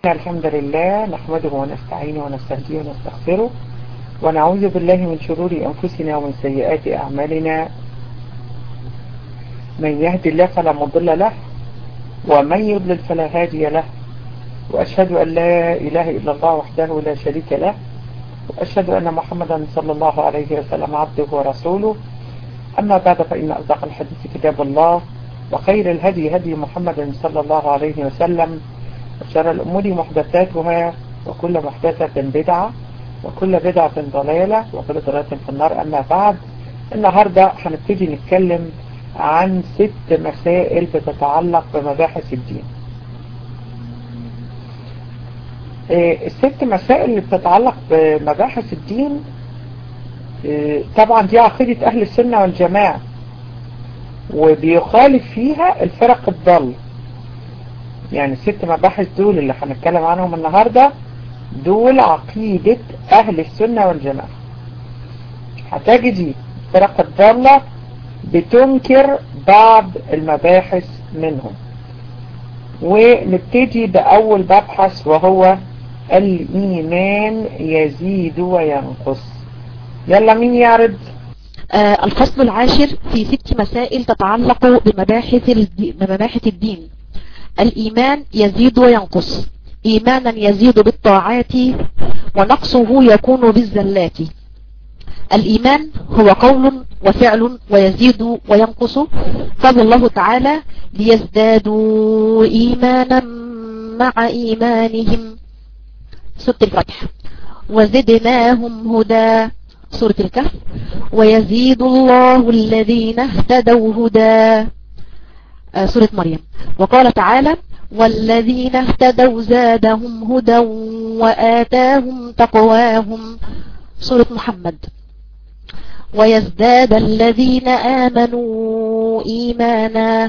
الحمد لله نحمده ونستعينه ونستهديه ونستغفره ونعوذ بالله من شرور أنفسنا ومن سيئات أعمالنا من يهدي الله فلا مضل له ومن يضلل فلا هادي له وأشهد أن لا إله إلا الله وحده لا شريك له وأشهد أن محمدا صلى الله عليه وسلم عبده ورسوله أما بعد فإن أصدق الحديث كتاب الله وخير الهدي هدي محمد صلى الله عليه وسلم وشر الأمور محدثاتها وكل محدثة بدعة وكل بدعة ضلالة وكل ضلالة في النار أما بعد النهاردة هنبتدي نتكلم عن ست مسائل بتتعلق بمباحث الدين الست مسائل اللي بتتعلق بمباحث الدين طبعا دي عقيدة أهل السنة والجماعة وبيخالف فيها الفرق الضال يعني الست مباحث دول اللي هنتكلم عنهم النهاردة دول عقيدة أهل السنة والجماعة هتجدي الفرق الضالة بتنكر بعض المباحث منهم ونبتدي بأول مبحث وهو الإيمان يزيد وينقص يلا مين يعرض آه الفصل العاشر في ست مسائل تتعلق بمباحث بمباحث الدين الإيمان يزيد وينقص إيمانا يزيد بالطاعات ونقصه يكون بالزلات الإيمان هو قول وفعل ويزيد وينقص قال الله تعالى ليزدادوا إيمانا مع إيمانهم سورة الفتح وزدناهم هدى سورة الكهف ويزيد الله الذين اهتدوا هدى آه سورة مريم وقال تعالى والذين اهتدوا زادهم هدى وآتاهم تقواهم سورة محمد ويزداد الذين آمنوا إيمانا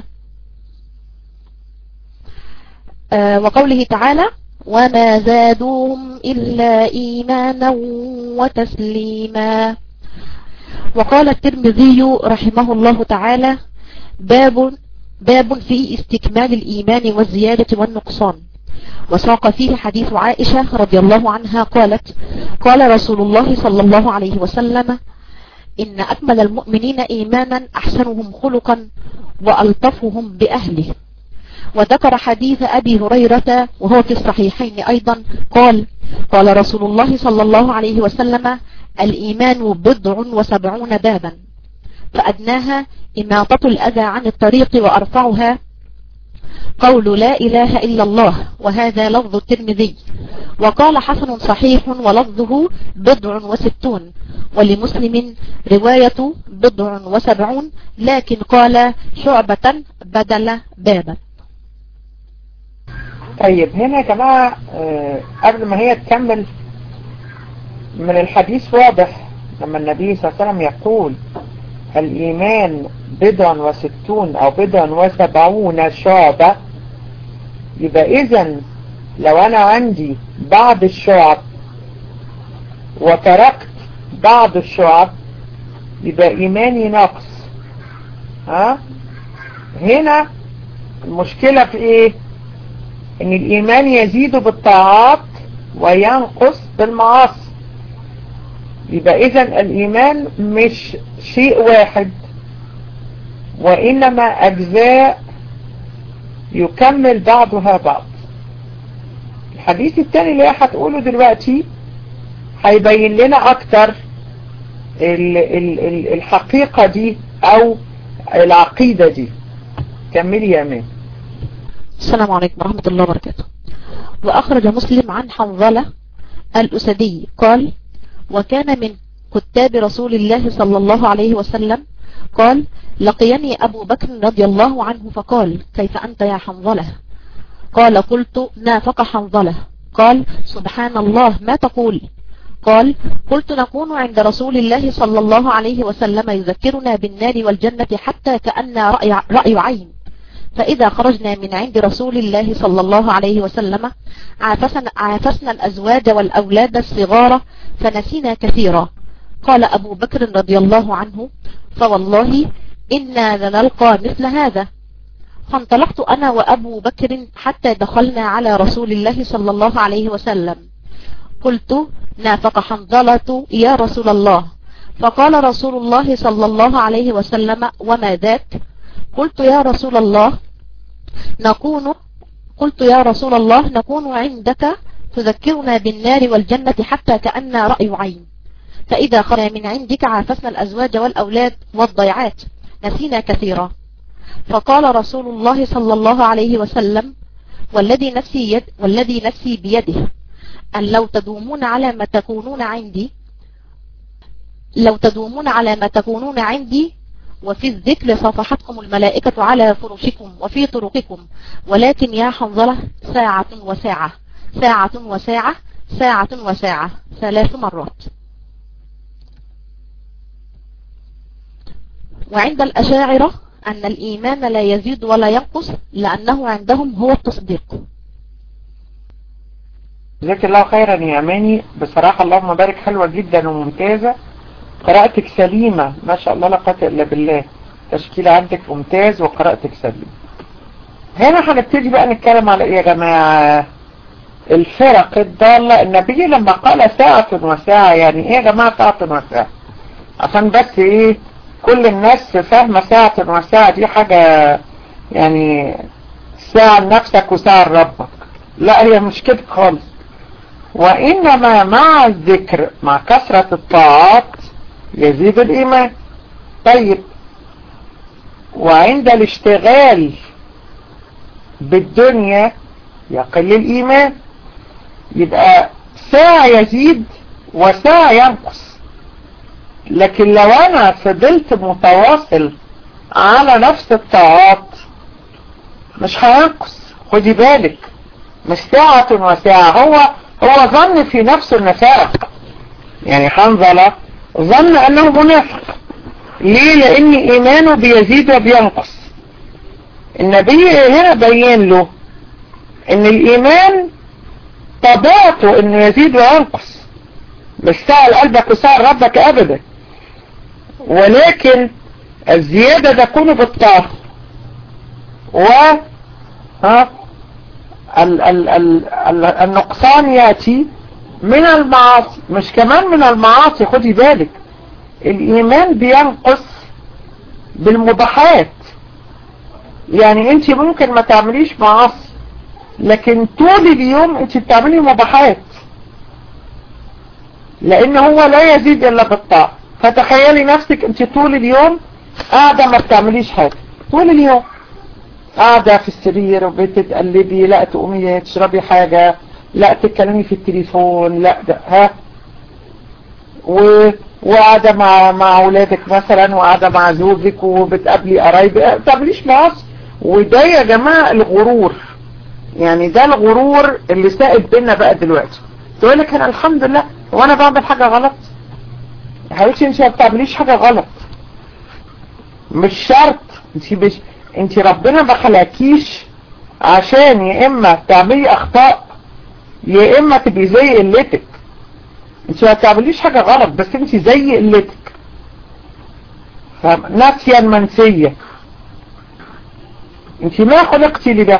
آه وقوله تعالى وما زادوهم إلا إيمانا وتسليما وقال الترمذي رحمه الله تعالى باب باب في استكمال الإيمان والزيادة والنقصان وساق فيه حديث عائشة رضي الله عنها قالت قال رسول الله صلى الله عليه وسلم إن أكمل المؤمنين إيمانا أحسنهم خلقا وألطفهم بأهله وذكر حديث أبي هريرة وهو في الصحيحين أيضا قال قال رسول الله صلى الله عليه وسلم الإيمان بضع وسبعون بابا فأدناها إماطة الأذى عن الطريق وأرفعها قول لا إله إلا الله وهذا لفظ الترمذي وقال حسن صحيح ولفظه بضع وستون ولمسلم رواية بضع وسبعون لكن قال شعبة بدل بابا طيب هنا يا جماعة قبل ما هي تكمل من الحديث واضح لما النبي صلى الله عليه وسلم يقول الإيمان بضع وستون أو بضع وسبعون شعبة يبقى إذن لو أنا عندي بعض الشعب وتركت بعض الشعب يبقى إيماني نقص ها هنا المشكلة في إيه إن الإيمان يزيد بالطاعات وينقص بالمعاصي يبقى إذا الإيمان مش شيء واحد وإنما أجزاء يكمل بعضها بعض الحديث الثاني اللي هتقوله دلوقتي هيبين لنا أكتر ال ال ال الحقيقة دي أو العقيدة دي كملي يا أمان السلام عليكم ورحمة الله وبركاته وأخرج مسلم عن حنظلة الأسدي قال وكان من كتاب رسول الله صلى الله عليه وسلم قال لقيني أبو بكر رضي الله عنه فقال كيف أنت يا حنظلة قال قلت نافق حنظلة قال سبحان الله ما تقول قال قلت نكون عند رسول الله صلى الله عليه وسلم يذكرنا بالنار والجنة حتى كأن رأي, رأي عين فإذا خرجنا من عند رسول الله صلى الله عليه وسلم عافسنا, عافسنا الأزواج والأولاد الصغار فنسينا كثيرا قال أبو بكر رضي الله عنه فوالله إنا لنلقى مثل هذا فانطلقت أنا وأبو بكر حتى دخلنا على رسول الله صلى الله عليه وسلم قلت نافق حنظلة يا رسول الله فقال رسول الله صلى الله عليه وسلم وما ذاك قلت يا رسول الله نكون قلت يا رسول الله نكون عندك تذكرنا بالنار والجنة حتى كأن رأي عين فإذا خرج من عندك عافسنا الأزواج والأولاد والضيعات نسينا كثيرا فقال رسول الله صلى الله عليه وسلم والذي نفسي, يد والذي نفسي بيده أن لو تدومون على ما تكونون عندي لو تدومون على ما تكونون عندي وفي الذكر صفحتكم الملائكة على فرشكم وفي طرقكم ولكن يا حنظلة ساعة وساعة ساعة وساعة ساعة وساعة ثلاث مرات وعند الأشاعرة أن الإيمان لا يزيد ولا ينقص لأنه عندهم هو التصديق جزاك الله خيرا يا أماني بصراحة اللهم بارك حلوة جدا وممتازة قراءتك سليمة ما شاء الله لا قوة إلا بالله تشكيل عندك ممتاز وقراءتك سليمة هنا هنبتدي بقى نتكلم على ايه يا جماعة الفرق الضالة النبي لما قال ساعة وساعة يعني ايه يا جماعة ساعة وساعة عشان بس ايه كل الناس فاهمة ساعة وساعة دي حاجة يعني ساعة لنفسك وساعة لربك لا هي مش كده خالص وإنما مع الذكر مع كثرة الطاعات يزيد الإيمان طيب وعند الاشتغال بالدنيا يقل الإيمان يبقى ساعة يزيد وساعة ينقص لكن لو أنا فضلت متواصل على نفس الطاعات مش هينقص خدي بالك مش ساعة وساعة هو هو ظن في نفسه النفاق يعني حنظلة ظن أنه منافق ليه لأن إيمانه بيزيد وبينقص النبي هنا بين له ان الايمان طبيعته انه يزيد وينقص مش سأل قلبك وسأل ربك ابدا ولكن الزيادة تكون بالطاعة و ها ال ال ال ال النقصان يأتي من المعاصي مش كمان من المعاصي خدي بالك الايمان بينقص بالمباحات يعني انت ممكن ما تعمليش معاصي لكن طول اليوم انت بتعملي مباحات لان هو لا يزيد الا بالطاعة فتخيلي نفسك انت طول اليوم قاعدة ما بتعمليش حاجة طول اليوم قاعدة في السرير وبتتقلبي لا تقومي تشربي حاجة لا تتكلمي في التليفون لا ده ها و وقاعدة مع مع اولادك مثلا وقاعدة مع زوجك وبتقابلي قرايبك ما بتعمليش معاصي وده يا جماعة الغرور يعني ده الغرور اللي سائد بينا بقى دلوقتي تقول لك انا الحمد لله وانا بعمل حاجة غلط يا حبيبتي انت ما بتعمليش حاجة غلط مش شرط انت مش انت ربنا ما خلقكيش عشان يا اما تعملي اخطاء يا اما تبقي زي قلتك انت ما بتعمليش حاجة غلط بس انت زي قلتك ناسيا منسية انت ما خلقتي لده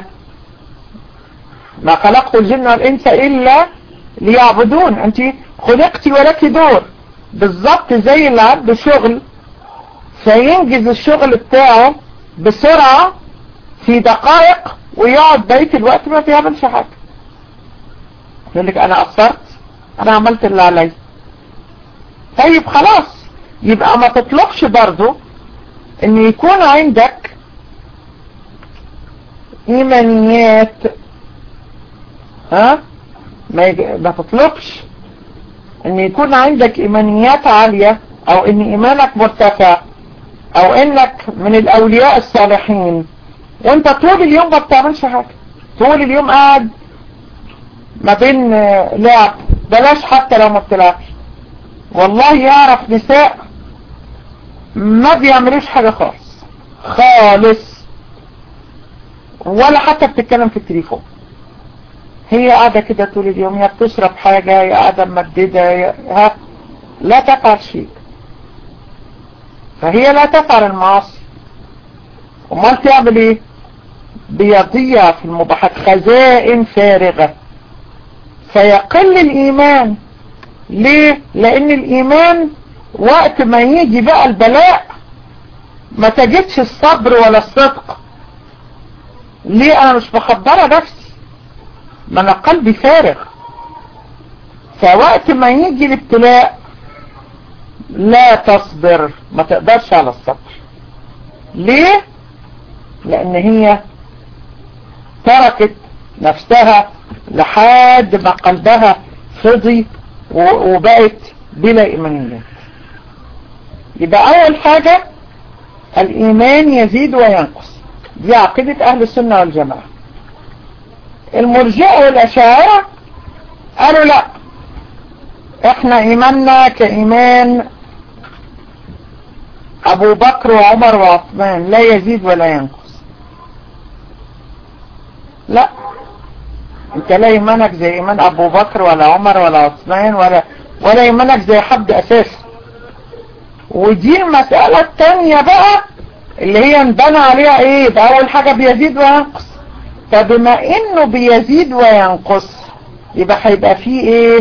ما خلقت الجن والانس الا ليعبدون انت خلقتي ولك دور بالظبط زي اللي عنده شغل فينجز الشغل بتاعه بسرعة في دقائق ويقعد بقية الوقت ما بيعملش حاجة يقول لك انا قصرت انا عملت اللي عليا طيب خلاص يبقى ما تطلبش برضو ان يكون عندك ايمانيات ها ما, يج... ما تطلبش ان يكون عندك ايمانيات عالية او ان ايمانك مرتفع او انك من الاولياء الصالحين وانت طول اليوم ما بتعملش حاجة طول اليوم قاعد ما بين لعب بلاش حتى لو ما بتلعبش والله يعرف نساء ما بيعملوش حاجة خالص خالص ولا حتى بتتكلم في التليفون هي قاعدة كده طول اليوم يا بتشرب حاجة يا قاعدة ممددة يا ها لا تفعل شيء فهي لا تفعل المعاصي امال تعمل ايه بيضيع في المباحات خزائن فارغة فيقل الإيمان ليه؟ لأن الإيمان وقت ما يجي بقى البلاء ما تجدش الصبر ولا الصدق ليه أنا مش مخبرة نفسي ما أنا قلبي فارغ فوقت ما يجي الابتلاء لا تصبر ما تقدرش على الصبر ليه لان هي تركت نفسها لحد ما قلبها فضي وبقت بلا ايمانيات يبقى اول حاجة الايمان يزيد وينقص دي عقيدة اهل السنة والجماعة المرجئة والاشاعرة قالوا لا احنا ايماننا كايمان ابو بكر وعمر وعثمان لا يزيد ولا ينقص لا انت لا ايمانك زي ايمان ابو بكر ولا عمر ولا عثمان ولا ولا ايمانك زي حد اساسا ودي المسألة التانية بقى اللي هي انبنى عليها ايه ده اول حاجة بيزيد وينقص فبما انه بيزيد وينقص يبقى هيبقى فيه ايه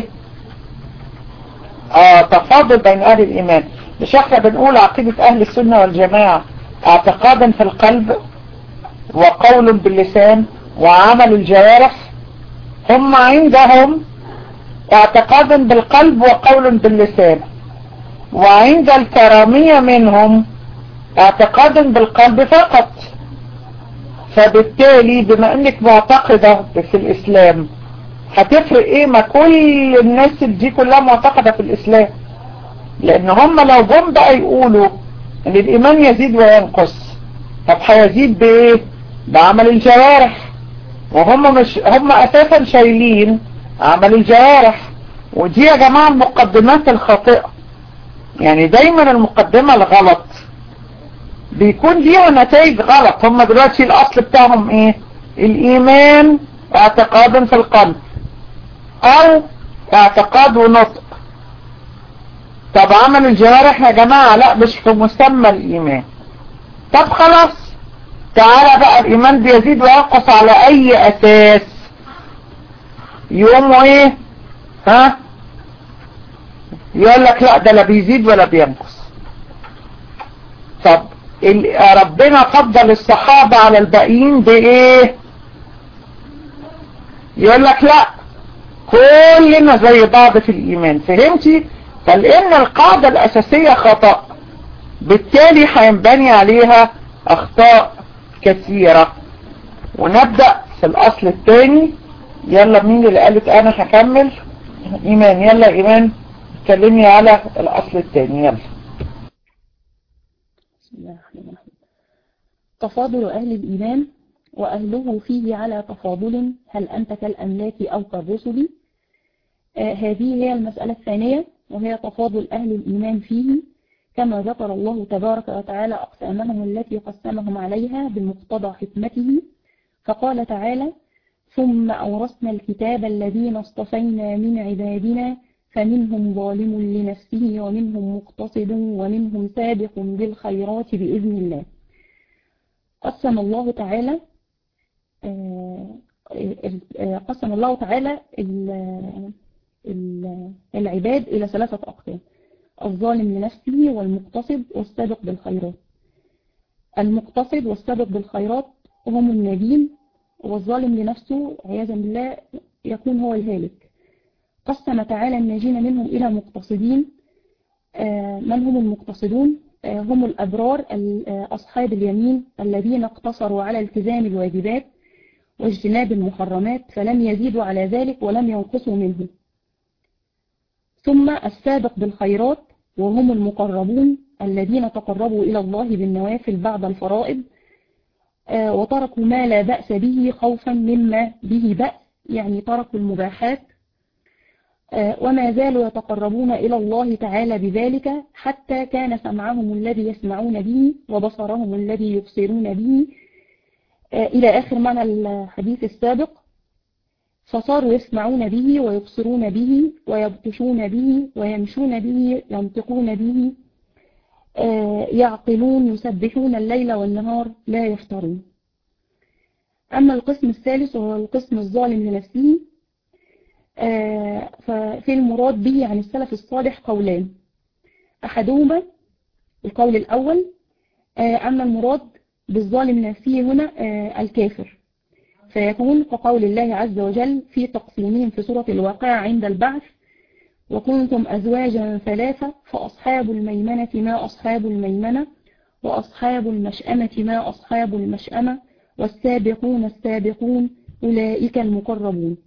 اه تفاضل بين اهل الايمان مش احنا بنقول عقيدة اهل السنة والجماعة اعتقادا في القلب وقول باللسان وعمل الجوارح هم عندهم اعتقادا بالقلب وقول باللسان وعند الكرامية منهم اعتقادا بالقلب فقط فبالتالي بما انك معتقدة في الاسلام هتفرق ايه ما كل الناس دي كلها معتقدة في الاسلام لان هم لو جم بقى يقولوا ان الايمان يزيد وينقص طب هيزيد بايه بعمل الجوارح وهم مش هم اساسا شايلين عمل الجوارح ودي يا جماعة المقدمات الخاطئة يعني دايما المقدمة الغلط بيكون ليها نتائج غلط هم دلوقتي الاصل بتاعهم ايه الايمان اعتقادا في القلب او اعتقاد ونطق طب عمل الجوارح يا جماعة لا مش في مسمى الايمان طب خلاص تعالى بقى الايمان بيزيد وينقص على اي اساس يقوموا ايه ها يقول لك لا ده لا بيزيد ولا بينقص طب ربنا فضل الصحابة على الباقيين بايه يقول لك لا كلنا زي بعض في الايمان فهمتي فلان القاعدة الاساسية خطأ بالتالي هينبني عليها اخطاء كثيرة ونبدأ في الاصل الثاني يلا مين اللي قالت انا هكمل ايمان يلا ايمان اتكلمي على الاصل الثاني يلا بسم الله الرحمن الرحيم تفاضل أهل الإيمان وأهله فيه على تفاضل هل أنت كالأملاك أو كالرسل آه هذه هي المسألة الثانية وهي تفاضل أهل الإيمان فيه كما ذكر الله تبارك وتعالى أقسامهم التي قسمهم عليها بمقتضى حكمته فقال تعالى ثم أورثنا الكتاب الذين اصطفينا من عبادنا فمنهم ظالم لنفسه ومنهم مقتصد ومنهم سابق بالخيرات بإذن الله قسم الله تعالى قسم الله تعالى العباد إلى ثلاثة أقسام الظالم لنفسه والمقتصد والسابق بالخيرات المقتصد والسابق بالخيرات هم النبيل والظالم لنفسه عياذا بالله يكون هو الهالك قسم تعالى الناجين منهم إلى مقتصدين من هم المقتصدون هم الأبرار أصحاب اليمين الذين اقتصروا على التزام الواجبات واجتناب المحرمات فلم يزيدوا على ذلك ولم ينقصوا منه ثم السابق بالخيرات وهم المقربون الذين تقربوا إلى الله بالنوافل بعد الفرائض وتركوا ما لا بأس به خوفا مما به بأس يعني تركوا المباحات وما زالوا يتقربون إلى الله تعالى بذلك حتى كان سمعهم الذي يسمعون به وبصرهم الذي يبصرون به إلى آخر معنى الحديث السابق فصاروا يسمعون به ويبصرون به ويبطشون به ويمشون به ينطقون به يعقلون يسبحون الليل والنهار لا يفترون أما القسم الثالث وهو القسم الظالم لنفسه آه، ففي المراد به عن السلف الصالح قولان أحدهما القول الأول آه، أن المراد بالظالم لنفسه هنا آه، الكافر فيكون كقول الله عز وجل في تقسيمهم في سورة الواقعة عند البعث وكنتم أزواجا ثلاثة فأصحاب الميمنة ما أصحاب الميمنة وأصحاب المشأمة ما أصحاب المشأمة والسابقون السابقون أولئك المقربون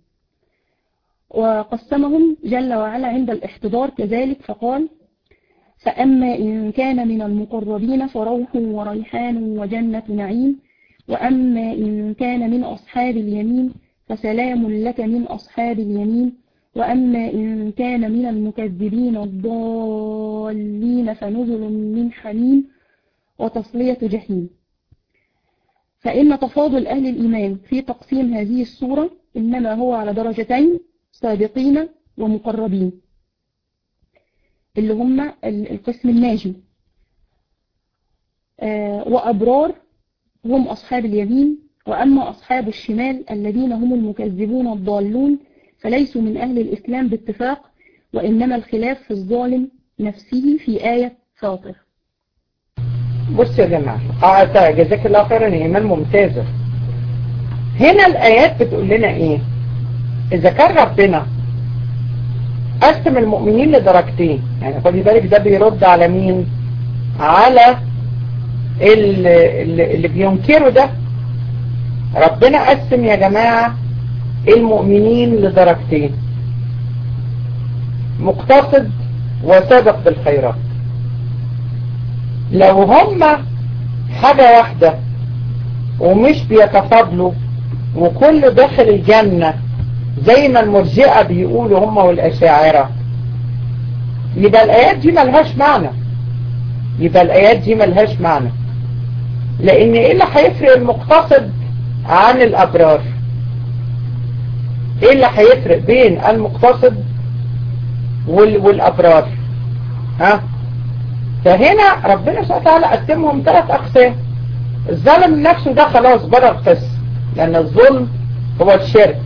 وقسمهم جل وعلا عند الاحتضار كذلك فقال فأما إن كان من المقربين فروح وريحان وجنة نعيم وأما إن كان من أصحاب اليمين فسلام لك من أصحاب اليمين وأما إن كان من المكذبين الضالين فنزل من حميم وتصلية جحيم فإن تفاضل أهل الإيمان في تقسيم هذه السورة إنما هو على درجتين سابقين ومقربين اللي هم القسم الناجي وأبرار هم أصحاب اليمين وأما أصحاب الشمال الذين هم المكذبون الضالون فليسوا من أهل الإسلام باتفاق وإنما الخلاف في الظالم نفسه في آية فاطر بص يا جماعة اه جزاك الله خيرا يا إيمان ممتازة هنا الآيات بتقول لنا إيه إذا كان ربنا قسم المؤمنين لدرجتين يعني خدي بالك ده بيرد على مين على اللي, اللي بينكروا ده ربنا قسم يا جماعة المؤمنين لدرجتين مقتصد وسابق بالخيرات لو هم حاجة واحدة ومش بيتفاضلوا وكل داخل الجنة زي ما المرجئة بيقولوا هم والأشاعرة يبقى الآيات دي ملهاش معنى يبقى الآيات دي ملهاش معنى لأن إيه اللي هيفرق المقتصد عن الأبرار إيه اللي هيفرق بين المقتصد وال والأبرار ها فهنا ربنا سبحانه وتعالى قسمهم ثلاث أقسام الظالم نفسه ده خلاص بره القسم لأن الظلم هو الشرك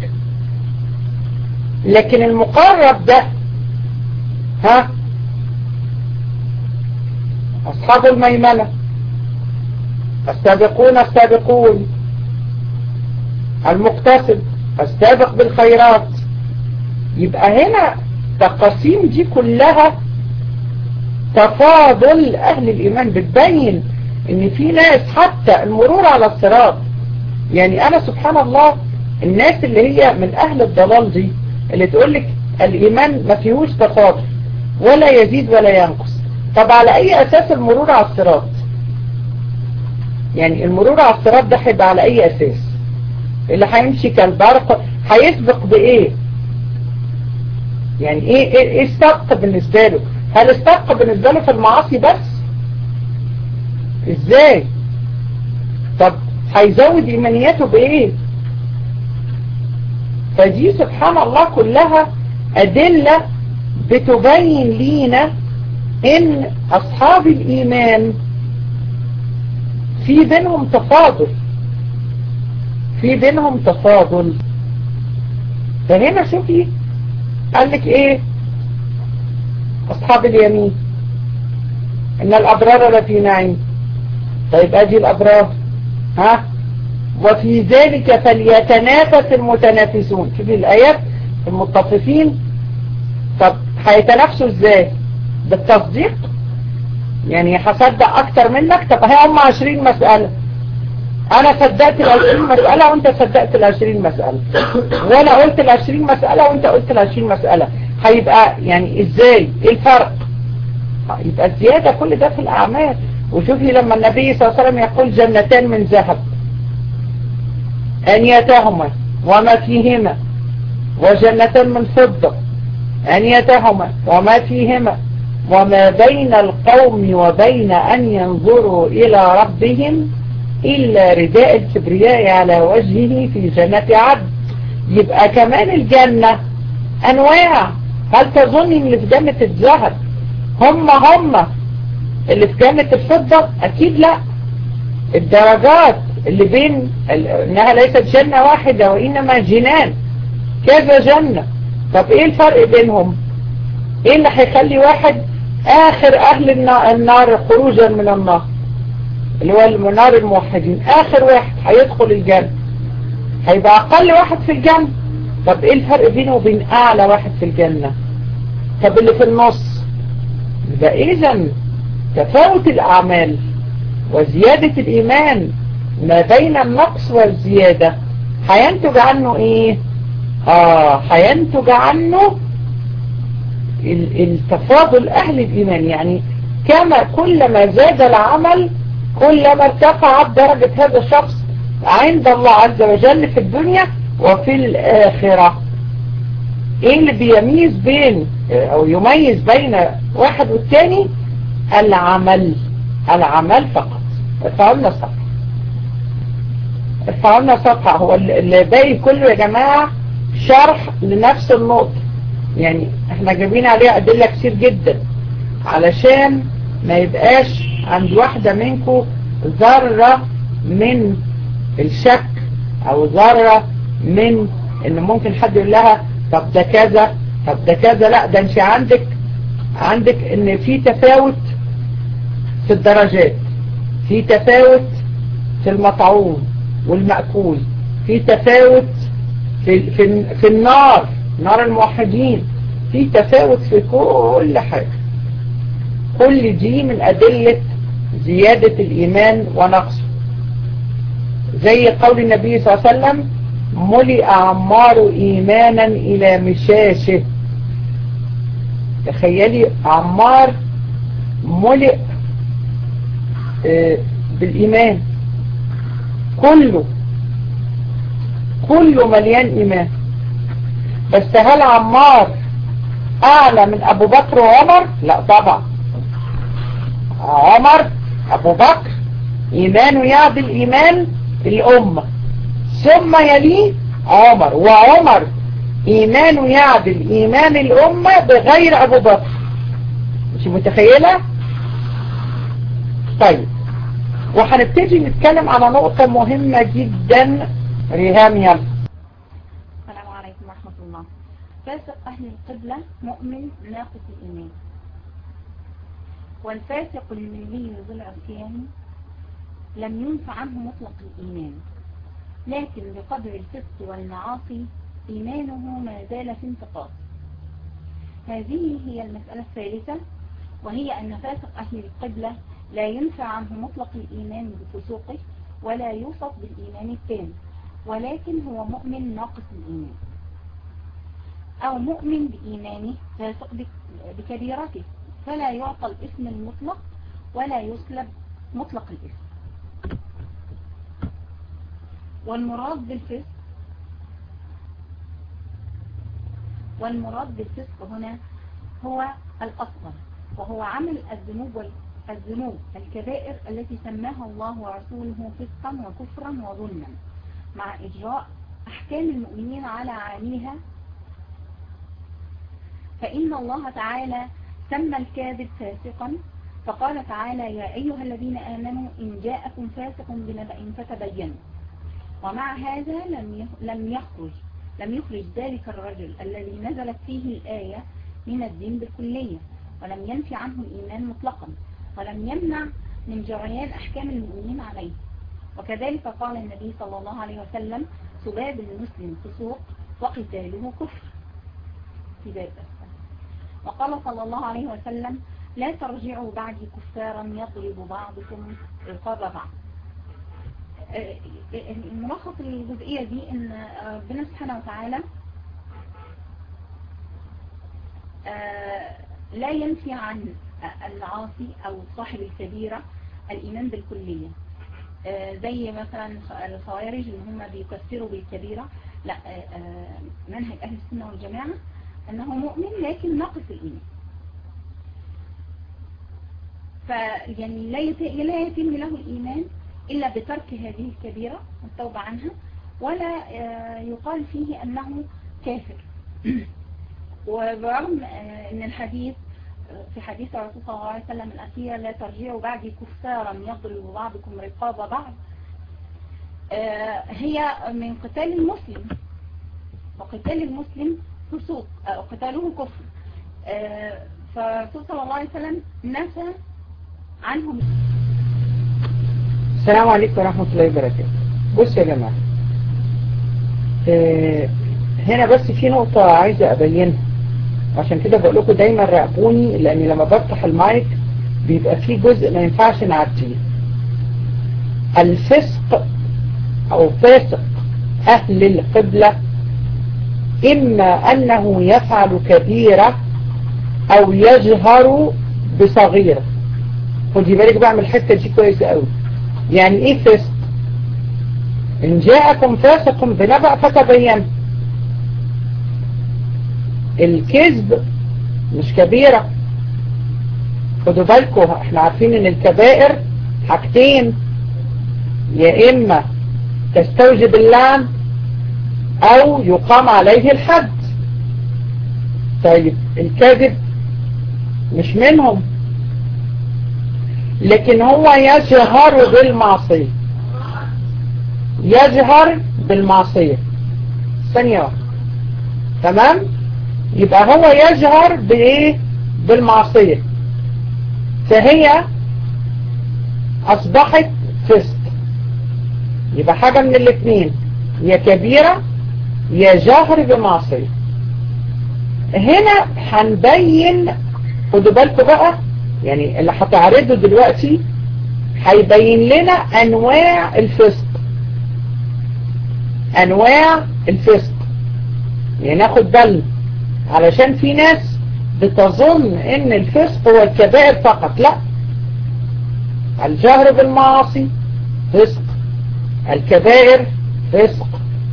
لكن المقرب ده ها أصحاب الميمنة السابقون السابقون المقتصد السابق بالخيرات يبقى هنا تقاسيم دي كلها تفاضل أهل الإيمان بتبين ان في ناس حتى المرور على الصراط يعني أنا سبحان الله الناس اللي هي من أهل الضلال دي اللي تقول لك الإيمان ما فيهوش تفاضل ولا يزيد ولا ينقص طب على أي أساس المرور على الصراط يعني المرور على الصراط ده هيبقى على أي أساس اللي هيمشي كالبرق هيسبق بإيه يعني إيه إيه, إيه السبق بالنسبة له هل السبق بالنسبة له في المعاصي بس إزاي طب هيزود إيمانياته بإيه فدي سبحان الله كلها أدلة بتبين لينا ان اصحاب الايمان في بينهم تفاضل في بينهم تفاضل فهنا شوفي قال لك ايه اصحاب اليمين ان الابرار لفي نعيم طيب ادي الابرار ها وفي ذلك فليتنافس المتنافسون شوفي الايات المتصفين طب هيتنافسوا ازاي بالتصديق يعني هصدق اكتر منك طب هي هم 20 مسألة انا صدقت ال 20 مسألة وانت صدقت ال 20 مسألة وانا قلت ال 20 مسألة وانت قلت ال 20 مسألة هيبقى يعني ازاي ايه الفرق يبقى الزيادة كل ده في الاعمال وشوفي لما النبي صلى الله عليه وسلم يقول جنتان من ذهب انيتهما وما فيهما وجنتان من فضة انيتهما وما فيهما وما بين القوم وبين أن ينظروا إلى ربهم إلا رداء الكبرياء على وجهه في جنة عبد يبقى كمان الجنة أنواع هل تظن اللي في جنة الذهب هم هم اللي في جنة الفضة أكيد لا الدرجات اللي بين انها ليست جنة واحدة وانما جنان كذا جنة طب ايه الفرق بينهم ايه اللي هيخلي واحد اخر اهل النار خروجا من النار اللي هو نار الموحدين اخر واحد هيدخل الجنة هيبقى اقل واحد في الجنة طب ايه الفرق بينه وبين اعلى واحد في الجنة طب اللي في النص يبقى اذا تفاوت الاعمال وزيادة الايمان ما بين النقص والزيادة هينتج عنه ايه اه هينتج عنه التفاضل اهل الايمان يعني كما كلما زاد العمل كلما ارتفعت درجة هذا الشخص عند الله عز وجل في الدنيا وفي الآخرة ايه اللي بيميز بين او يميز بين واحد والتاني العمل العمل فقط ارفعوا لنا الصفحة ارفعوا لنا الصفحة هو اللي باقي كله يا جماعة شرح لنفس النقطة يعني احنا جايبين عليها ادلة كتير جدا علشان ما يبقاش عند واحدة منكم ذرة من الشك او ذرة من ان ممكن حد يقول لها طب ده كذا طب ده كذا لا ده انت عندك عندك ان في تفاوت في الدرجات في تفاوت في المطعوم والمأكول في تفاوت في, في, في النار نار الموحدين في تفاوت في كل حاجة كل دي من أدلة زيادة الإيمان ونقصه زي قول النبي صلى الله عليه وسلم ملئ عمار إيمانا إلى مشاشه تخيلي عمار ملئ بالإيمان كله كله مليان إيمان بس هل عمار أعلى من أبو بكر وعمر لا طبعا عمر أبو بكر إيمانه يعدل إيمان الأمة ثم يليه عمر وعمر إيمانه يعدل إيمان الأمة بغير أبو بكر مش متخيلة طيب وهنبتدي نتكلم على نقطة مهمة جدا ريهام يلا السلام عليكم ورحمة الله فاسق أهل القبلة مؤمن ناقص الإيمان والفاسق الملي ذو العصيان لم ينف عنه مطلق الإيمان لكن بقدر الفسق والمعاصي إيمانه ما زال في انتقاص هذه هي المسألة الثالثة وهي أن فاسق أهل القبلة لا ينفع عنه مطلق الإيمان بفسوقه ولا يوصف بالإيمان التام ولكن هو مؤمن ناقص الإيمان أو مؤمن بإيمانه فاسق بكبيرته فلا يعطى الاسم المطلق ولا يسلب مطلق الاسم والمراد بالفسق والمراد بالفسق هنا هو الأصغر وهو عمل الذنوب الذنوب الكبائر التي سماها الله ورسوله فسقا وكفرا وظلما مع إجراء أحكام المؤمنين على عاملها فإن الله تعالى سمى الكاذب فاسقا فقال تعالى يا أيها الذين آمنوا إن جاءكم فاسق بنبأ فتبينوا ومع هذا لم لم يخرج لم يخرج ذلك الرجل الذي نزلت فيه الآية من الدين بالكلية ولم ينفي عنه الإيمان مطلقا ولم يمنع من جريان أحكام المؤمنين عليه وكذلك قال النبي صلى الله عليه وسلم سباب المسلم فسوق وقتاله كفر في باب وقال صلى الله عليه وسلم لا ترجعوا بعدي كفارا يضرب بعضكم رقاب بعض الملخص الجزئية دي ان ربنا سبحانه وتعالى لا ينفي عن العاصي او صاحب الكبيرة الايمان بالكلية زي مثلا الخوارج اللي هم بيكفروا بالكبيرة لا منهج اهل السنة والجماعة انه مؤمن لكن ناقص الايمان فيعني لا يتم له الايمان إلا بترك هذه الكبيرة والتوبة عنها ولا يقال فيه أنه كافر وبرغم أن الحديث في حديث الرسول صلى الله عليه وسلم الأخير لا ترجعوا بعدي كفارا يضرب بعضكم رقاب بعض آه، هي من قتال المسلم وقتال المسلم فسوق آه، قتاله كفر آه، فالرسول صلى الله عليه وسلم نفى عنهم السلام عليكم ورحمة الله وبركاته بص يا جماعة آه، هنا بس في نقطة عايزة أبينها عشان كده بقول لكم دايما راقبوني لأن لما بفتح المايك بيبقى في جزء ما ينفعش نعديه الفسق أو فاسق أهل القبلة إما أنه يفعل كبيرة أو يجهر بصغيرة خدي بالك بعمل الحتة دي كويسة قوي يعني إيه فسق إن جاءكم فاسق بنبأ فتبين الكذب مش كبيرة خدوا بالكم احنا عارفين ان الكبائر حاجتين يا اما تستوجب اللعن او يقام عليه الحد طيب الكذب مش منهم لكن هو يجهر بالمعصية يجهر بالمعصية ثانية واحدة تمام يبقى هو يجهر بايه بالمعصية فهي اصبحت فسق يبقى حاجة من الاثنين يا كبيرة يا جهر بمعصية هنا هنبين خدوا بالكم بقى يعني اللي هتعرضه دلوقتي هيبين لنا انواع الفسق انواع الفسق يعني ناخد بالنا علشان في ناس بتظن ان الفسق هو الكبائر فقط لا الجهر بالمعاصي فسق الكبائر فسق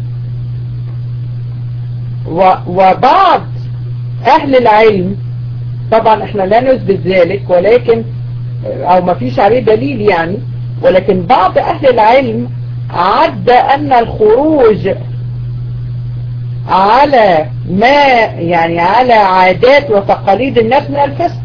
وبعض اهل العلم طبعا احنا لا نثبت ذلك ولكن او ما فيش عليه دليل يعني ولكن بعض اهل العلم عد ان الخروج على ما يعني على عادات وتقاليد الناس من الفسق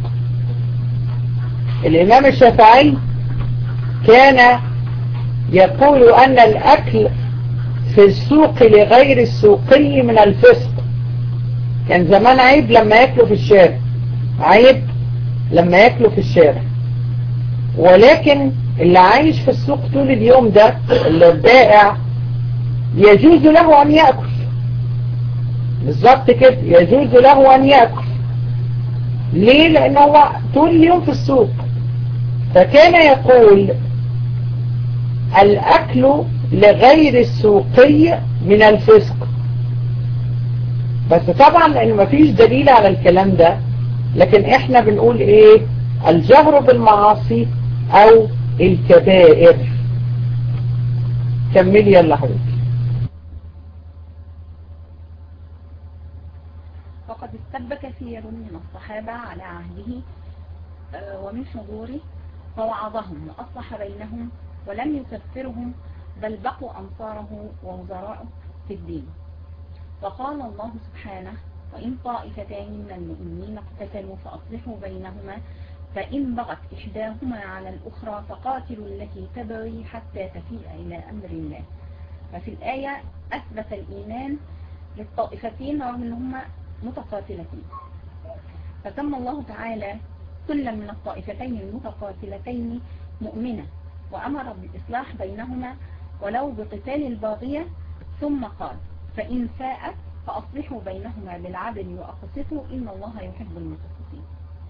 الامام الشافعي كان يقول ان الاكل في السوق لغير السوقي من الفسق كان زمان عيب لما ياكلوا في الشارع عيب لما ياكلوا في الشارع ولكن اللي عايش في السوق طول اليوم ده اللي البائع يجوز له ان يأكل بالظبط كده يجوز له ان يأكل ليه لان هو طول اليوم في السوق فكان يقول الاكل لغير السوقي من الفسق بس طبعا لان مفيش دليل على الكلام ده لكن احنا بنقول ايه الجهر بالمعاصي او الكبائر كملي يلا حبيبي وقد استب كثير من الصحابة على عهده آه، ومن حضوره فوعظهم وأصلح بينهم ولم يكفرهم بل بقوا أنصاره ووزراءه في الدين فقال الله سبحانه وإن طائفتان من المؤمنين اقتتلوا فأصلحوا بينهما فإن بغت إحداهما على الأخرى فقاتلوا التي تبغي حتى تفيء إلى أمر الله ففي الآية أثبت الإيمان للطائفتين رغم أنهما متقاتلتين فسمى الله تعالى كل من الطائفتين المتقاتلتين مؤمنة وأمر بالإصلاح بينهما ولو بقتال الباغية ثم قال فإن فاءت فأصلحوا بينهما بالعدل وأقسطوا إن الله يحب المقسطين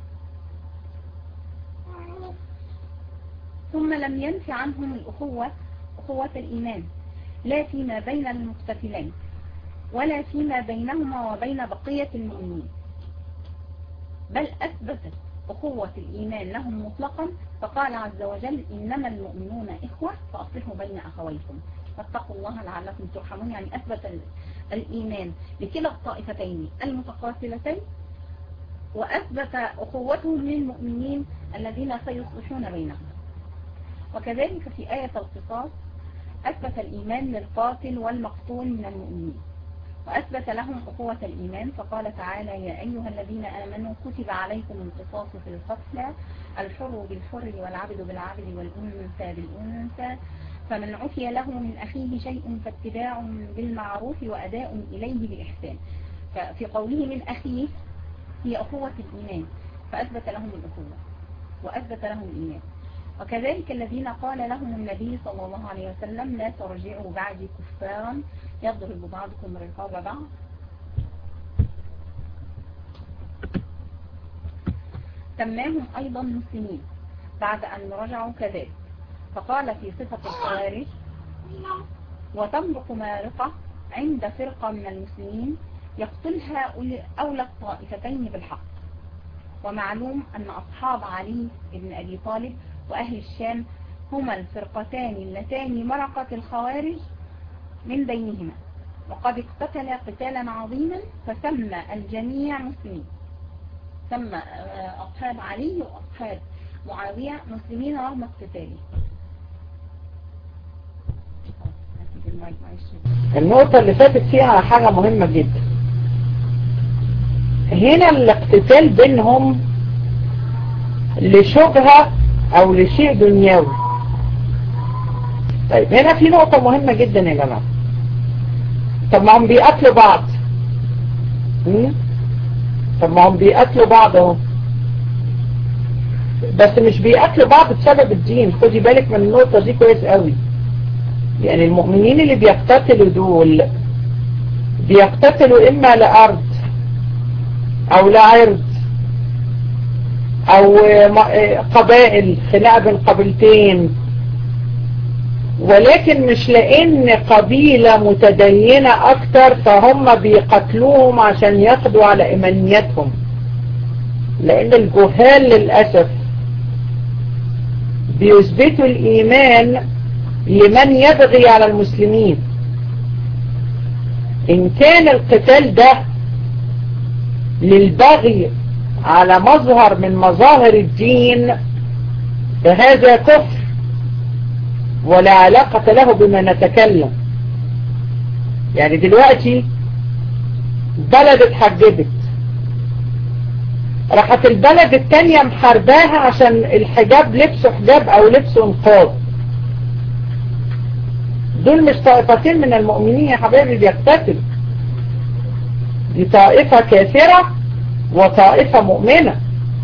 ثم لم ينف عنهم الأخوة أخوة الإيمان لا فيما بين المقتتلين ولا فيما بينهما وبين بقية المؤمنين بل أثبتت أخوة الإيمان لهم مطلقا فقال عز وجل إنما المؤمنون إخوة فأصلحوا بين أخويكم فاتقوا الله لعلكم ترحمون يعني أثبت الإيمان لكلا الطائفتين المتقاتلتين وأثبت أخوتهم للمؤمنين الذين سيصلحون بينهم وكذلك في آية القصاص أثبت الإيمان للقاتل والمقتول من المؤمنين وأثبت لهم أخوة الإيمان فقال تعالى يا أيها الذين آمنوا كتب عليكم القصاص في القتلى الحر بالحر والعبد بالعبد والأنثى بالأنثى فمن عفي له من أخيه شيء فاتباع بالمعروف وأداء إليه بإحسان ففي قوله من أخيه هي أخوة الإيمان فأثبت لهم الأخوة وأثبت لهم الإيمان وكذلك الذين قال لهم النبي صلى الله عليه وسلم لا ترجعوا بعدي كفارا يضرب بعضكم رقاب بعض سماهم أيضا مسلمين بعد أن رجعوا كذلك فقال في صفة الخوارج وتمرق مارقة عند فرقة من المسلمين يقتلها أولى الطائفتين بالحق ومعلوم أن أصحاب علي بن أبي طالب وأهل الشام هما الفرقتان اللتان مرقت الخوارج من بينهما وقد اقتتلا قتالا عظيما فسمى الجميع مسلمين سمى أصحاب علي وأصحاب معاوية مسلمين رغم اقتتاله النقطة اللي فاتت فيها حاجة مهمة جدا هنا الاقتتال بينهم لشبهة او لشيء دنيوي طيب هنا في نقطة مهمة جدا يا جماعة طب ما هم بيقتلوا بعض طب ما هم بيقتلوا بعض اهو بس مش بيقتلوا بعض بسبب الدين خدي بالك من النقطة دي كويس قوي يعني المؤمنين اللي بيقتتلوا دول بيقتتلوا اما لارض او لعرض او قبائل خناقه بين قبيلتين ولكن مش لان قبيلة متدينة اكتر فهم بيقتلوهم عشان ياخدوا على ايمانياتهم لان الجهال للأسف بيثبتوا الايمان لمن يبغي على المسلمين ان كان القتال ده للبغي على مظهر من مظاهر الدين فهذا كفر ولا علاقة له بما نتكلم يعني دلوقتي بلد اتحجبت راحت البلد التانية محارباها عشان الحجاب لبسه حجاب او لبسه نقاب دول مش طائفتين من المؤمنين يا حبايبي بيقتتلوا دي طائفة كافرة وطائفة مؤمنة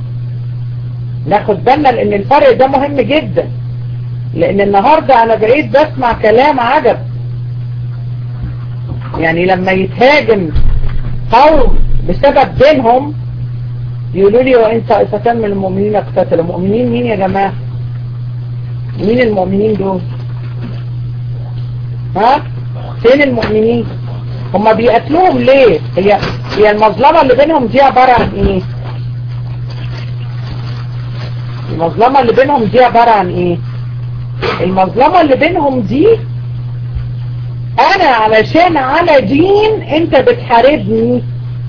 ناخد بالنا لان الفرق ده مهم جدا لان النهاردة انا بقيت بسمع كلام عجب يعني لما يتهاجم قوم بسبب دينهم يقولوا لي وانت طائفتان من المؤمنين اقتتلوا مؤمنين مين يا جماعة مين المؤمنين دول ها فين المؤمنين هما بيقتلوهم ليه هي هي المظلمة اللي بينهم دي عبارة عن ايه المظلمة اللي بينهم دي عبارة عن ايه المظلمة اللي بينهم دي انا علشان على دين انت بتحاربني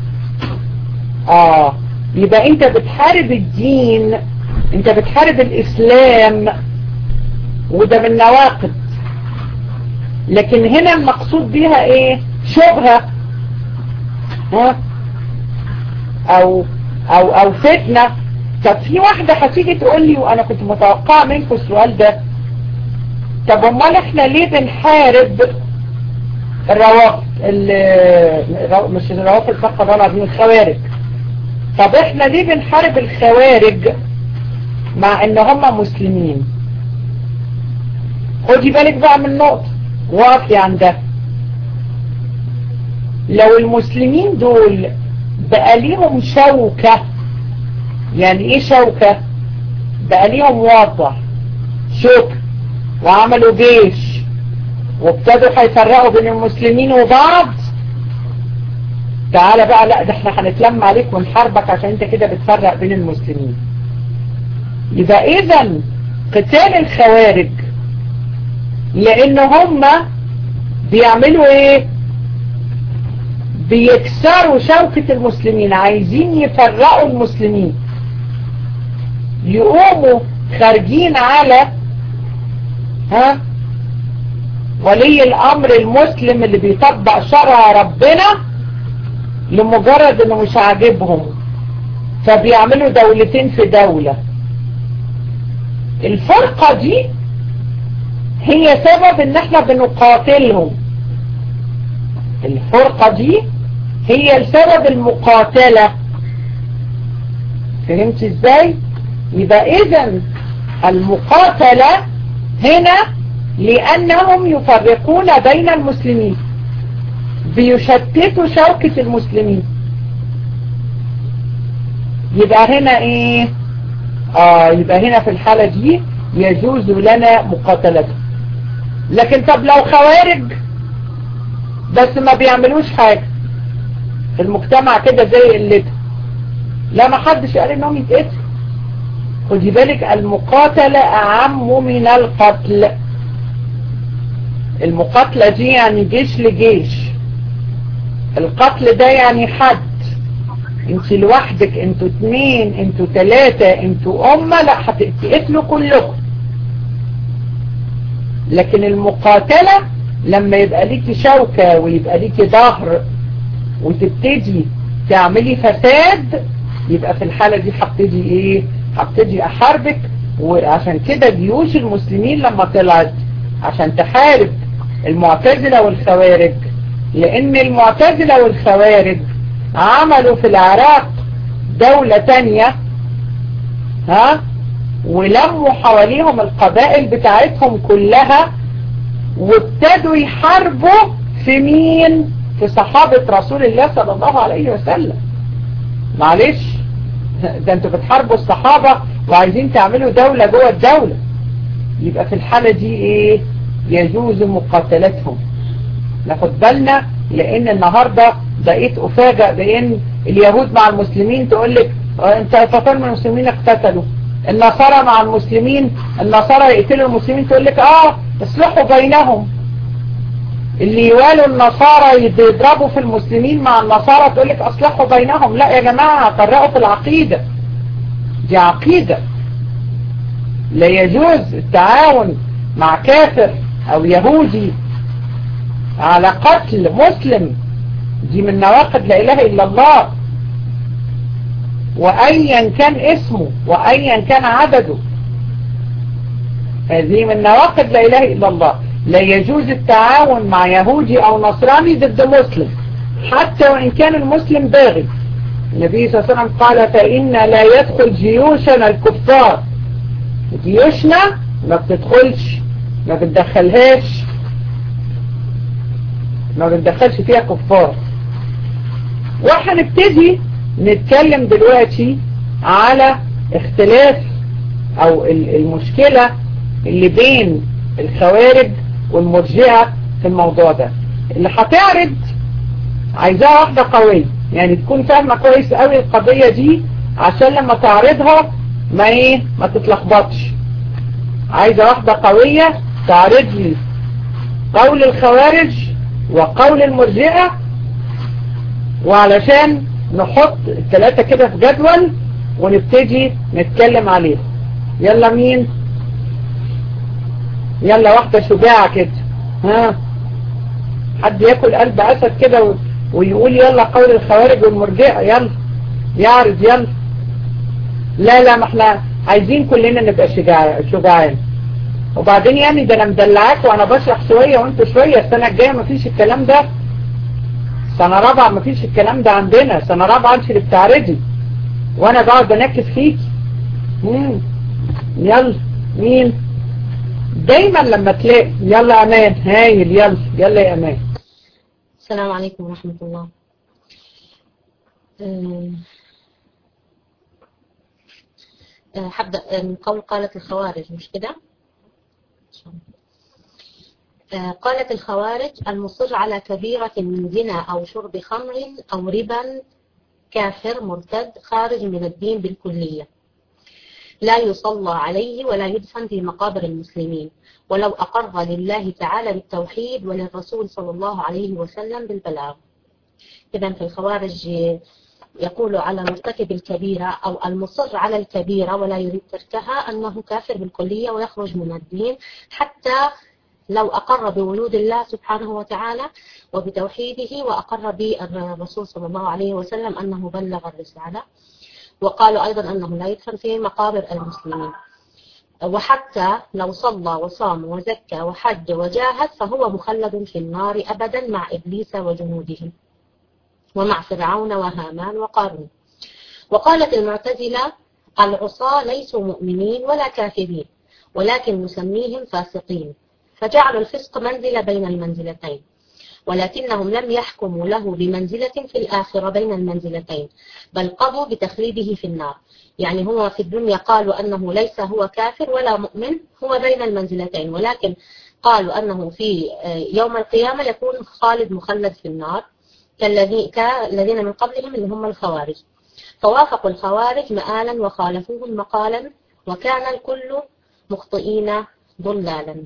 اه يبقى انت بتحارب الدين انت بتحارب الاسلام وده من نواقض لكن هنا المقصود بيها ايه شبهة ها او او او فتنة طب في واحدة هتيجي تقول لي وانا كنت متوقعة منكم السؤال ده طب امال احنا ليه بنحارب الروافض مش الروافض فقط ولا عايزين الخوارج طب احنا ليه بنحارب الخوارج مع ان هم مسلمين خدي بالك بقى من نقطة واقفي عندها لو المسلمين دول بقى ليهم شوكة يعني ايه شوكة بقى ليهم واضح شوكة وعملوا جيش وابتدوا هيفرقوا بين المسلمين وبعض تعالى بقى لا ده احنا هنتلم عليك ونحاربك عشان انت كده بتفرق بين المسلمين يبقى اذا قتال الخوارج لان هم بيعملوا ايه بيكسروا شوكة المسلمين عايزين يفرقوا المسلمين يقوموا خارجين على ها ولي الامر المسلم اللي بيطبق شرع ربنا لمجرد انه مش عاجبهم فبيعملوا دولتين في دولة الفرقة دي هي سبب ان احنا بنقاتلهم الفرقة دي هي السبب المقاتلة فهمت ازاي يبقى اذا المقاتلة هنا لانهم يفرقون بين المسلمين بيشتتوا شوكة المسلمين يبقى هنا ايه اه يبقى هنا في الحالة دي يجوز لنا مقاتلته لكن طب لو خوارج بس ما بيعملوش حاجة المجتمع كده زي قلته لا ما حدش قال انهم يتقتل خدي بالك المقاتلة اعم من القتل المقاتلة دي يعني جيش لجيش القتل ده يعني حد انت لوحدك انتوا اتنين انتوا تلاتة انتوا امة لا هتقتلوا كلكم لكن المقاتلة لما يبقى ليكي شوكة ويبقى ليكي ظهر وتبتدي تعملي فساد يبقى في الحالة دي هبتدي ايه هبتدي احاربك وعشان كده جيوش المسلمين لما طلعت عشان تحارب المعتزلة والخوارج لان المعتزلة والخوارج عملوا في العراق دولة تانية ها ولموا حواليهم القبائل بتاعتهم كلها وابتدوا يحاربوا في مين في صحابة رسول الله صلى الله عليه وسلم معلش ده انتوا بتحاربوا الصحابة وعايزين تعملوا دولة جوه الدولة يبقى في الحالة دي ايه يجوز مقاتلتهم ناخد بالنا لان النهاردة بقيت افاجئ بان اليهود مع المسلمين تقول لك انت فكر من المسلمين اقتتلوا النصارى مع المسلمين النصارى يقتلوا المسلمين تقول لك اه اصلحوا بينهم اللي يوالوا النصارى يضربوا في المسلمين مع النصارى تقول لك اصلحوا بينهم لا يا جماعة فرقوا في العقيدة دي عقيدة لا يجوز التعاون مع كافر او يهودي على قتل مسلم دي من نواقض لا اله الا الله وايا كان اسمه وايا كان عدده هذه من نواقض لا اله الا الله لا يجوز التعاون مع يهودي او نصراني ضد مسلم حتى وان كان المسلم باغي النبي صلى الله عليه وسلم قال فإن لا يدخل جيوشنا الكفار جيوشنا ما بتدخلش ما بتدخلهاش ما بتدخلش فيها كفار وهنبتدي نتكلم دلوقتي على اختلاف او المشكلة اللي بين الخوارج والمرجئة في الموضوع ده اللي هتعرض عايزاها واحدة قوية يعني تكون فاهمة كويس قوي القضية دي عشان لما تعرضها ما ايه ما تتلخبطش عايزة واحدة قوية تعرض لي قول الخوارج وقول المرجئة وعلشان نحط الثلاثة كده في جدول ونبتدي نتكلم عليه يلا مين يلا واحدة شجاعة كده ها حد ياكل قلب اسد كده و... ويقول يلا قول الخوارج والمرجئة يلا يعرض يلا لا لا ما احنا عايزين كلنا نبقى شجاع شجعان وبعدين يعني ده انا مدلعاك وانا بشرح شوية وانتوا شوية السنة الجاية مفيش الكلام ده سنة رابعة مفيش الكلام ده عندنا سنة رابعة انت اللي بتعرضي وانا بقعد بنكس فيكي مم. يلا مين دايما لما تلاقي يلا امان هايل يلا يلا يا امان السلام عليكم ورحمة الله حبدأ من قول قالت الخوارج مش كده قالت الخوارج المصر على كبيرة من زنا أو شرب خمر أو ربا كافر مرتد خارج من الدين بالكلية لا يصلى عليه ولا يدفن في مقابر المسلمين ولو أقر لله تعالى بالتوحيد وللرسول صلى الله عليه وسلم بالبلاغ إذا في الخوارج يقول على مرتكب الكبيرة أو المصر على الكبيرة ولا يريد تركها أنه كافر بالكلية ويخرج من الدين حتى لو أقر بوجود الله سبحانه وتعالى وبتوحيده وأقر بالرسول صلى الله عليه وسلم أنه بلغ الرسالة وقالوا أيضا أنه لا يدفن في مقابر المسلمين وحتى لو صلى وصام وزكى وحج وجاهد فهو مخلد في النار أبدا مع إبليس وجنوده ومع فرعون وهامان وقارون وقالت المعتزلة العصاة ليسوا مؤمنين ولا كافرين ولكن نسميهم فاسقين فجعلوا الفسق منزلة بين المنزلتين ولكنهم لم يحكموا له بمنزلة في الآخرة بين المنزلتين بل قضوا بتخليده في النار يعني هو في الدنيا قالوا أنه ليس هو كافر ولا مؤمن هو بين المنزلتين ولكن قالوا أنه في يوم القيامة يكون خالد مخلد في النار كالذين من قبلهم اللي هم الخوارج فوافقوا الخوارج مآلا وخالفوهم مقالا وكان الكل مخطئين ضلالا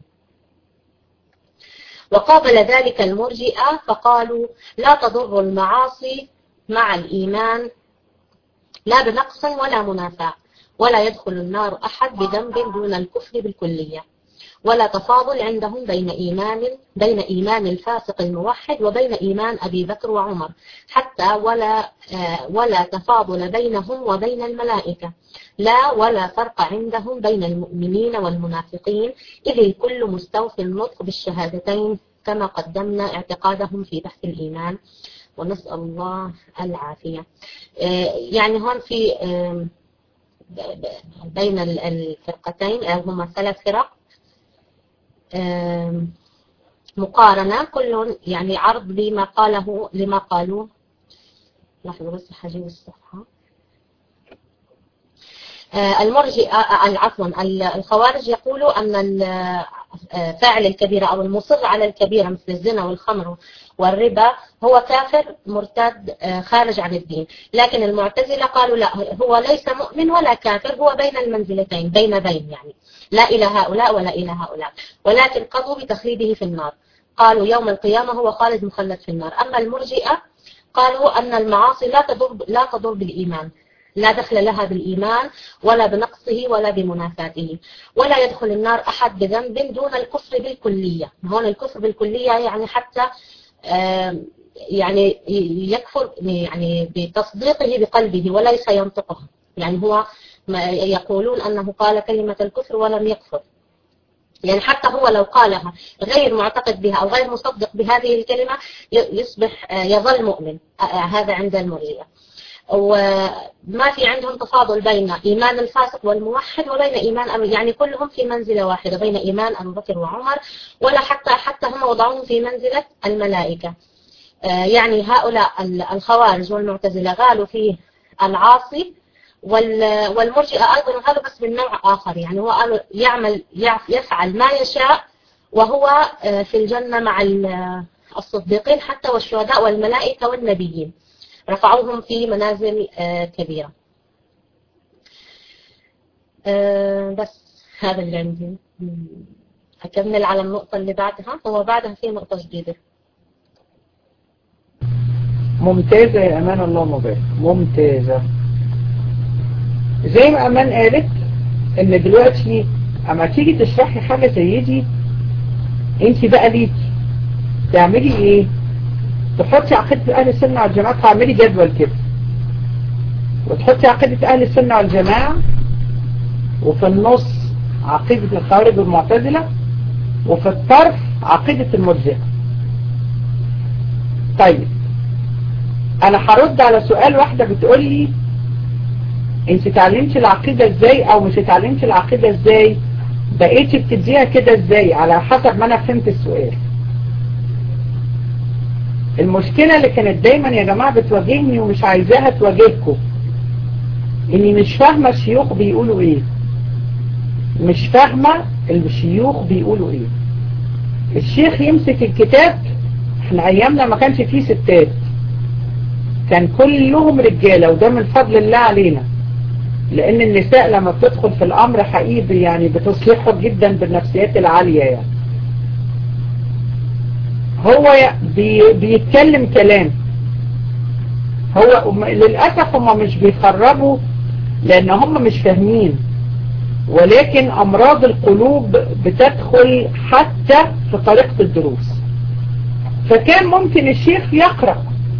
وقابل ذلك المرجئة فقالوا لا تضر المعاصي مع الإيمان لا بنقص ولا منافع ولا يدخل النار أحد بذنب دون الكفر بالكلية ولا تفاضل عندهم بين إيمان بين إيمان الفاسق الموحد وبين إيمان أبي بكر وعمر حتى ولا ولا تفاضل بينهم وبين الملائكة لا ولا فرق عندهم بين المؤمنين والمنافقين إذ الكل مستوفي النطق بالشهادتين كما قدمنا اعتقادهم في بحث الإيمان ونسأل الله العافية يعني هون في بين الفرقتين أو هما ثلاث فرق مقارنة كل يعني عرض لما قاله لما قالوه لحظة بس حجيب الصفحة المرجئة عفوا الخوارج يقولوا أن فاعل الكبيرة أو المصر على الكبيرة مثل الزنا والخمر والربا هو كافر مرتد خارج عن الدين لكن المعتزلة قالوا لا هو ليس مؤمن ولا كافر هو بين المنزلتين بين بين يعني لا إلى هؤلاء ولا إلى هؤلاء ولكن قضوا بتخليده في النار قالوا يوم القيامة هو خالد مخلد في النار أما المرجئة قالوا أن المعاصي لا تضر, لا تضر بالإيمان لا دخل لها بالإيمان ولا بنقصه ولا بمنافاته ولا يدخل النار أحد بذنب دون الكفر بالكلية هون الكفر بالكلية يعني حتى يعني يكفر يعني بتصديقه بقلبه وليس ينطقه يعني هو يقولون أنه قال كلمة الكفر ولم يكفر يعني حتى هو لو قالها غير معتقد بها أو غير مصدق بهذه الكلمة يصبح يظل مؤمن هذا عند المرجئة وما في عندهم تفاضل بين إيمان الفاسق والموحد وبين إيمان أبو يعني كلهم في منزلة واحدة بين إيمان أبو بكر وعمر ولا حتى حتى هم وضعوهم في منزلة الملائكة يعني هؤلاء الخوارج والمعتزلة غالوا فيه العاصي والمرجئة أيضا غالوا بس من نوع آخر يعني هو قالوا يعمل يفعل ما يشاء وهو في الجنة مع الصديقين حتى والشهداء والملائكة والنبيين رفعوهم في منازل كبيرة بس هذا اللي عندي أكمل على النقطة اللي بعدها هو بعدها في نقطة جديدة ممتازة يا أمان الله مبارك ممتازة زي ما أمان قالت إن دلوقتي أما تيجي تشرحي حاجة زي دي انت بقى ليكي تعملي ايه تحطي عقيدة أهل السنة والجماعة تعملي جدول كده وتحطي عقيدة أهل السنة والجماعة وفي النص عقيدة الخوارج والمعتزلة وفي الطرف عقيدة المرجئة طيب أنا هرد على سؤال واحدة بتقول لي انت اتعلمتي العقيدة ازاي او مش اتعلمتي العقيدة ازاي بقيتي بتديها كده ازاي على حسب ما انا فهمت السؤال المشكلة اللي كانت دايما يا جماعة بتواجهني ومش عايزاها تواجهكم اني مش فاهمة الشيوخ بيقولوا ايه مش فاهمة الشيوخ بيقولوا ايه الشيخ يمسك الكتاب احنا ايامنا ما كانش فيه ستات كان كلهم رجالة وده من فضل الله علينا لان النساء لما بتدخل في الامر حقيقي يعني بتصلحه جدا بالنفسيات العالية يعني هو بي بيتكلم كلام هو للأسف هم مش بيخرجوا لان هم مش فاهمين ولكن امراض القلوب بتدخل حتى في طريقة الدروس فكان ممكن الشيخ يقرأ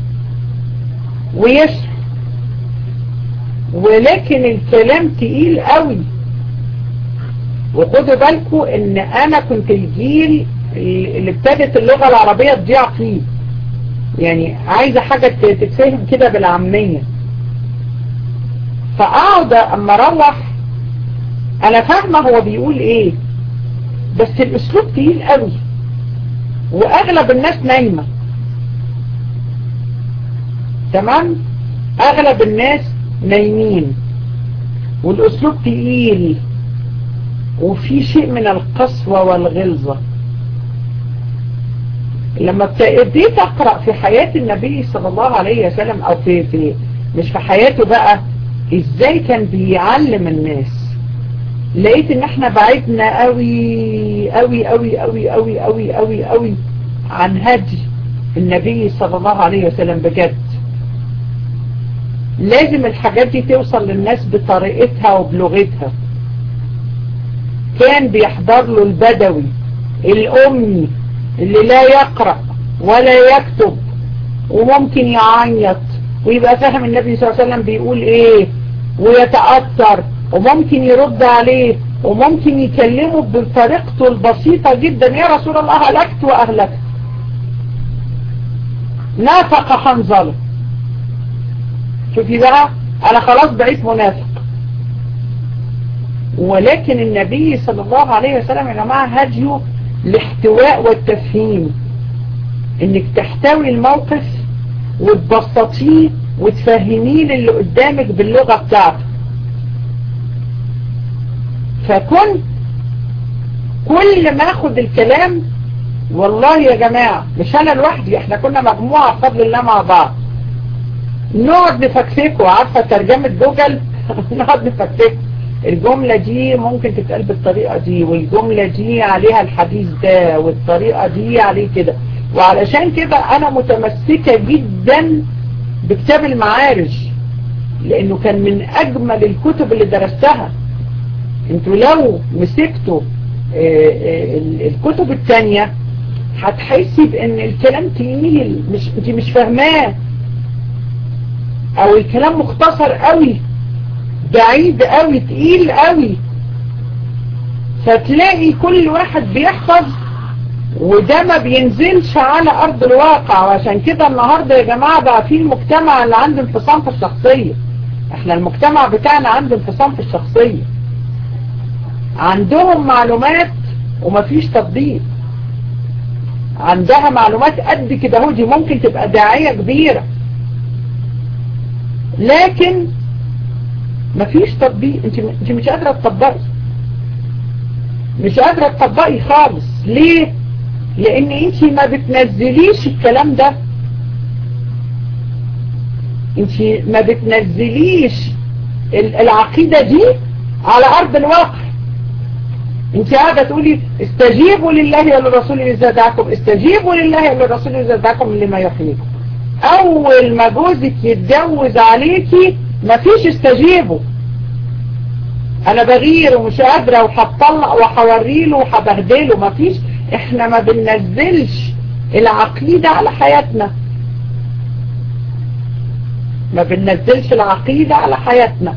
ويشرح ولكن الكلام تقيل قوي وخدوا بالكم ان انا كنت الجيل اللي ابتدت اللغة العربية تضيع فيه يعني عايزة حاجة تتفهم كده بالعامية فاقعد اما اروح انا فاهمة هو بيقول ايه بس الاسلوب تقيل قوي واغلب الناس نايمة تمام اغلب الناس نايمين والاسلوب تقيل وفي شيء من القسوة والغلظة لما ابتديت اقرأ في حياة النبي صلى الله عليه وسلم او في, في مش في حياته بقى ازاي كان بيعلم الناس لقيت ان احنا بعدنا قوي قوي قوي قوي قوي قوي قوي قوي عن هدي النبي صلى الله عليه وسلم بجد لازم الحاجات دي توصل للناس بطريقتها وبلغتها كان بيحضر له البدوي الأمي اللي لا يقرأ ولا يكتب وممكن يعيط ويبقى فاهم النبي صلى الله عليه وسلم بيقول ايه ويتأثر وممكن يرد عليه وممكن يكلمه بطريقته البسيطة جدا يا رسول الله هلكت وأهلكت نافق حنظله شوفي بقى أنا خلاص بقيت منافق ولكن النبي صلى الله عليه وسلم يا جماعة هديه الاحتواء والتفهيم انك تحتوي الموقف وتبسطيه وتفهميه للي قدامك باللغة بتاعته فكنت كل ما اخد الكلام والله يا جماعة مش انا لوحدي احنا كنا مجموعة بفضل الله مع بعض نقعد نفكفكه عارفة ترجمة جوجل نقعد نفكفكه الجملة دي ممكن تتقال بالطريقة دي والجملة دي عليها الحديث ده والطريقة دي عليه كده وعلشان كده انا متمسكة جدا بكتاب المعارج لانه كان من اجمل الكتب اللي درستها انتوا لو مسكتوا الكتب التانية هتحسي بان الكلام تقيل مش انت مش فاهماه او الكلام مختصر قوي بعيد قوي تقيل قوي فتلاقي كل واحد بيحفظ وده ما بينزلش على ارض الواقع وعشان كده النهاردة يا جماعة بقى في المجتمع اللي عنده انفصام في الشخصية احنا المجتمع بتاعنا عنده انفصام في الشخصية عندهم معلومات ومفيش تطبيق عندها معلومات قد كده هو دي ممكن تبقى داعية كبيرة لكن مفيش تطبيق انت انت مش قادرة تطبقي مش قادرة تطبقي خالص ليه لان انت ما بتنزليش الكلام ده انت ما بتنزليش العقيدة دي على ارض الواقع انت قاعدة تقولي استجيبوا لله وللرسول اذا دعاكم استجيبوا لله وللرسول اذا دعاكم لما يحييكم اول ما جوزك يتجوز عليكي مفيش استجيبوا انا بغير ومش قادرة وهطلق وهوريله وهبهدله مفيش احنا ما بننزلش العقيدة على حياتنا ما بننزلش العقيدة على حياتنا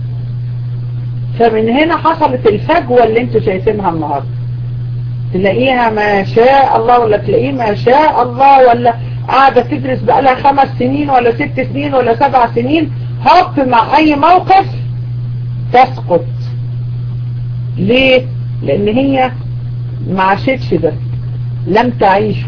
فمن هنا حصلت الفجوة اللي انتوا شايفينها النهاردة تلاقيها ما شاء الله ولا تلاقيه ما شاء الله ولا قاعدة تدرس بقالها خمس سنين ولا ست سنين ولا سبع سنين هوب مع اي موقف تسقط ليه لان هي ما عاشتش ده لم تعيشه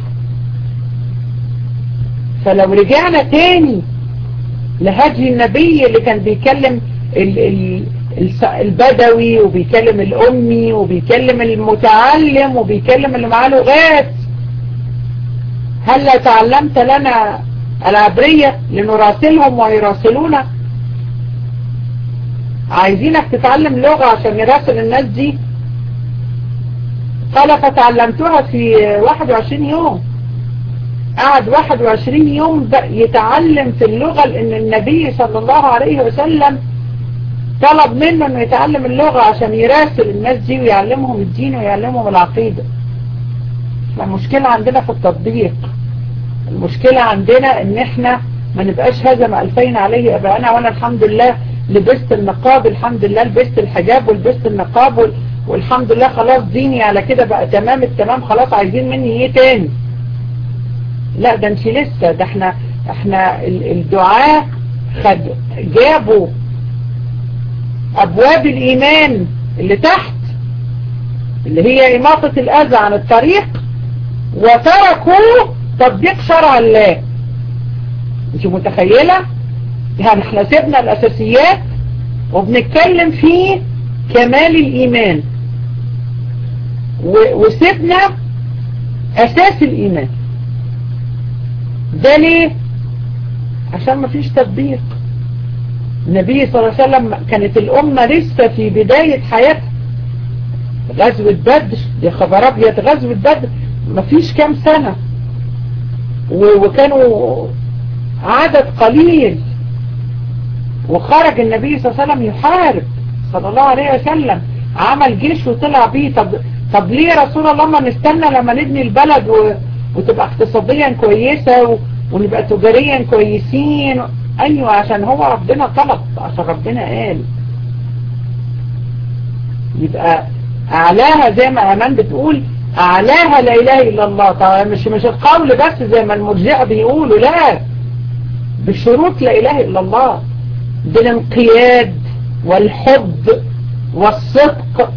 فلو رجعنا تاني لهدي النبي اللي كان بيكلم ال ال البدوي وبيكلم الأمي وبيكلم المتعلم وبيكلم اللي معاه لغات هل تعلمت لنا العبرية لنراسلهم ويراسلونا عايزينك تتعلم لغة عشان يراسل الناس دي قال فتعلمتها في 21 يوم قعد 21 يوم يتعلم في اللغة لأن النبي صلى الله عليه وسلم طلب منه انه يتعلم اللغة عشان يراسل الناس دي ويعلمهم الدين ويعلمهم العقيدة المشكلة عندنا في التطبيق المشكلة عندنا ان احنا ما نبقاش هذا ما الفين عليه ابقى انا وانا الحمد لله لبست النقاب الحمد لله لبست الحجاب ولبست النقاب والحمد لله خلاص ديني على كده بقى تمام التمام خلاص عايزين مني ايه تاني لا ده انت لسه ده احنا احنا الدعاء خد جابوا ابواب الايمان اللي تحت اللي هي اماطة الاذى عن الطريق وتركوا تطبيق شرع الله انت متخيلة يعني احنا سيبنا الاساسيات وبنتكلم في كمال الايمان وسيبنا اساس الايمان ده ليه عشان ما فيش تطبيق النبي صلى الله عليه وسلم كانت الامة لسه في بداية حياتها غزوة بدر يا خبر ابيض غزوة بدر ما فيش كام سنة وكانوا عدد قليل وخرج النبي صلى الله عليه وسلم يحارب صلى الله عليه وسلم عمل جيش وطلع بيه طب طب ليه يا رسول الله ما نستنى لما نبني البلد و... وتبقى اقتصاديا كويسة و... ونبقى تجاريا كويسين ايوه عشان هو ربنا طلب عشان ربنا قال يبقى اعلاها زي ما امان بتقول اعلاها لا اله الا الله طبعا مش مش القول بس زي ما المرجئه بيقولوا لا بشروط لا اله الا الله بالانقياد والحب والصدق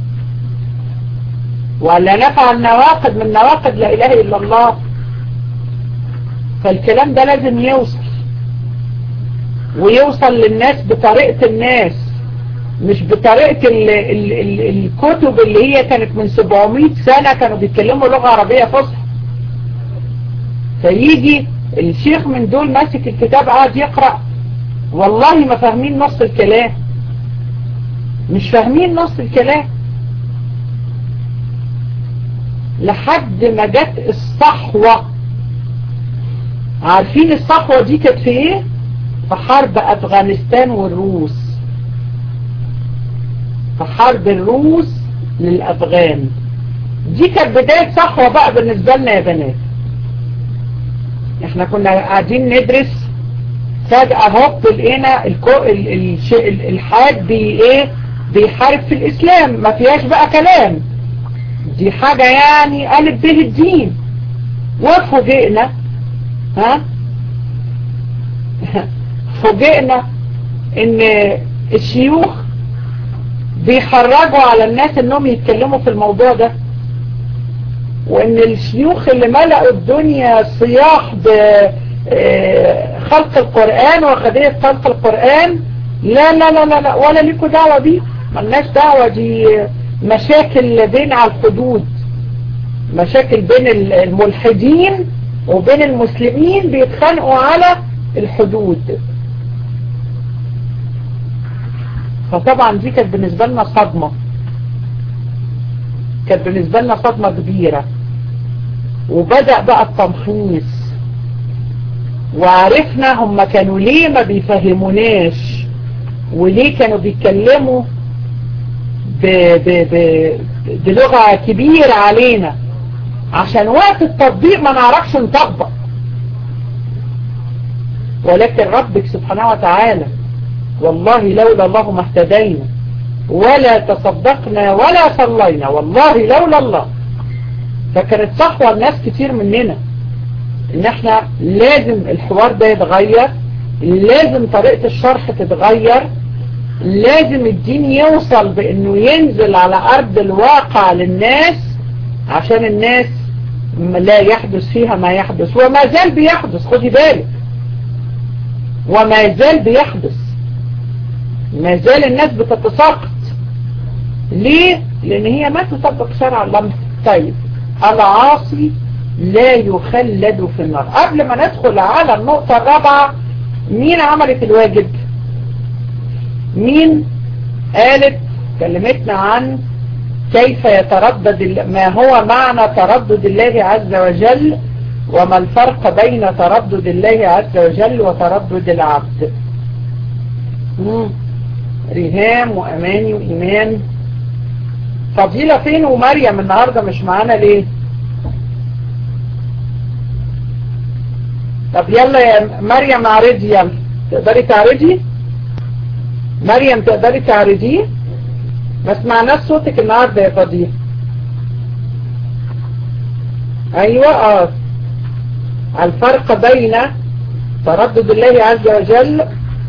ولا نفعل نواقد من نواقد لا اله الا الله فالكلام ده لازم يوصل ويوصل للناس بطريقة الناس مش بطريقة ال ال ال الكتب اللي هي كانت من 700 سنة كانوا بيتكلموا لغة عربية فصحى فيجي الشيخ من دول ماسك الكتاب قاعد يقرأ والله ما فاهمين نص الكلام مش فاهمين نص الكلام لحد ما جت الصحوة عارفين الصحوة دي كانت في ايه في حرب افغانستان والروس في حرب الروس للافغان دي كانت بداية صحوة بقى بالنسبة لنا يا بنات احنا كنا قاعدين ندرس فجأة هوب لقينا الحاج بي ايه بيحارب في الاسلام ما فيهاش بقى كلام دي حاجة يعني قالت به الدين وفوجئنا ها فوجئنا ان الشيوخ بيخرجوا على الناس انهم يتكلموا في الموضوع ده وان الشيوخ اللي ملأوا الدنيا صياح بخلق القرآن وخدية خلق القرآن لا لا لا لا, لا ولا ليكوا دعوة بيه ملناش دعوة دي مشاكل بين على الحدود مشاكل بين الملحدين وبين المسلمين بيتخانقوا على الحدود فطبعا دي كانت بالنسبة لنا صدمة كانت بالنسبة لنا صدمة كبيرة وبدأ بقى التمحيص وعرفنا هم كانوا ليه ما بيفهموناش وليه كانوا بيتكلموا ب ب ب بلغة كبيرة علينا عشان وقت التطبيق ما نعرفش نطبق ولكن ربك سبحانه وتعالى والله لولا الله ما اهتدينا ولا تصدقنا ولا صلينا والله لولا الله فكانت صحوة الناس كتير مننا ان احنا لازم الحوار ده يتغير لازم طريقة الشرح تتغير لازم الدين يوصل بانه ينزل على ارض الواقع للناس عشان الناس لا يحدث فيها ما يحدث وما زال بيحدث خدي بالك وما زال بيحدث ما زال الناس بتتساقط ليه لان هي ما تطبق شرع الله طيب العاصي لا يخلد في النار قبل ما ندخل على النقطة الرابعة مين عملت الواجب مين قالت كلمتنا عن كيف يتردد ما هو معنى تردد الله عز وجل وما الفرق بين تردد الله عز وجل وتردد العبد مم. ريهام وأماني وإيمان فضيلة فين ومريم النهاردة مش معانا ليه طب يلا يا مريم اعرضي يلا تقدري تعرضي مريم تقدري تعرضيه ما سمعناش صوتك النهارده يا فضيل ايوه اه الفرق بين تردد الله عز وجل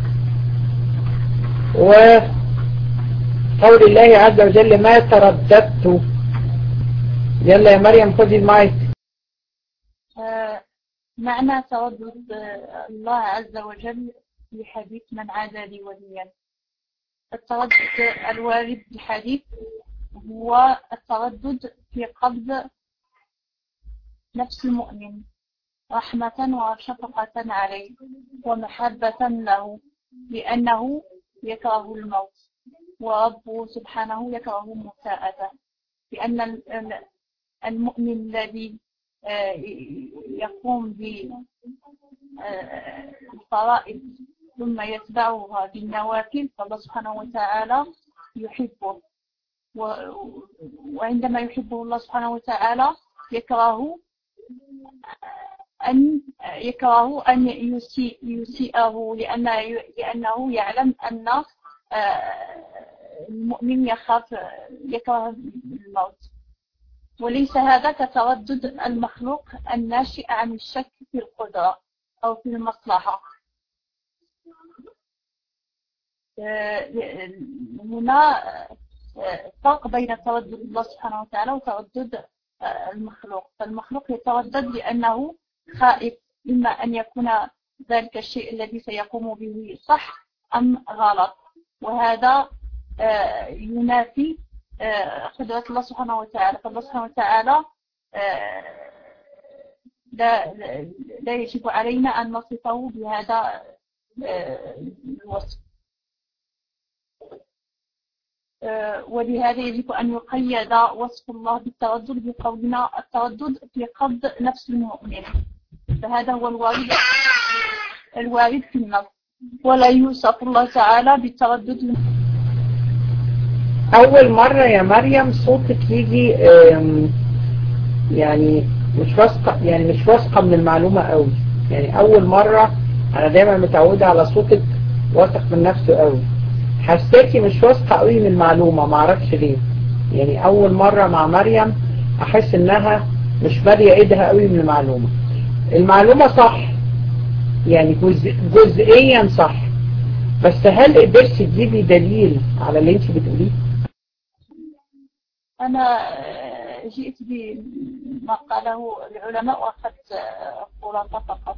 وقول الله عز وجل ما ترددت يلا يا مريم خدي المايك آه، معنى تردد آه، الله عز وجل في حديث من عادى لي وليا التردد الوارد في الحديث هو التردد في قبض نفس المؤمن رحمة وشفقة عليه ومحبة له لأنه يكره الموت وربه سبحانه يكره مساءته لأن ال- ال- المؤمن الذي آه، يقوم بالفرائض ثم يتبعها بالنوافل فالله سبحانه وتعالى يحبه و- وعندما يحبه الله سبحانه وتعالى يكره أن يكره أن يسيء يسيئه لأن لأنه يعلم أن آه، المؤمن يخاف يكره الموت وليس هذا كتردد المخلوق الناشئ عن الشك في القدرة أو في المصلحة آه، هنا آه، فرق بين تردد الله سبحانه وتعالى وتردد آه، المخلوق فالمخلوق يتردد لأنه خائف إما أن يكون ذلك الشيء الذي سيقوم به صح أم غلط وهذا آه، ينافي آه، قدرة الله سبحانه وتعالى فالله سبحانه وتعالى آه، لا, لا- لا يجب علينا أن نصفه بهذا آه، الوصف آه، ولهذا يجب أن يقيد وصف الله بالتردد بقولنا التردد في قبض نفس المؤمن فهذا هو الوارد الوارد في النص ولا يوصف الله تعالى بالتردد أول مرة يا مريم صوتك يجي آم، يعني مش واثقة يعني مش واثقة من المعلومة قوي يعني أول مرة أنا دايما متعودة على صوتك واثق من نفسه قوي حسيتي مش واثقة قوي من المعلومة معرفش ليه يعني أول مرة مع مريم أحس إنها مش بادية إيدها قوي من المعلومة المعلومة صح يعني جزء جزئيا صح بس هل قدرتي تجيبي دليل على اللي انت بتقوليه؟ أنا آه، جئت بما قاله العلماء وأخذت آه، خلاصة فقط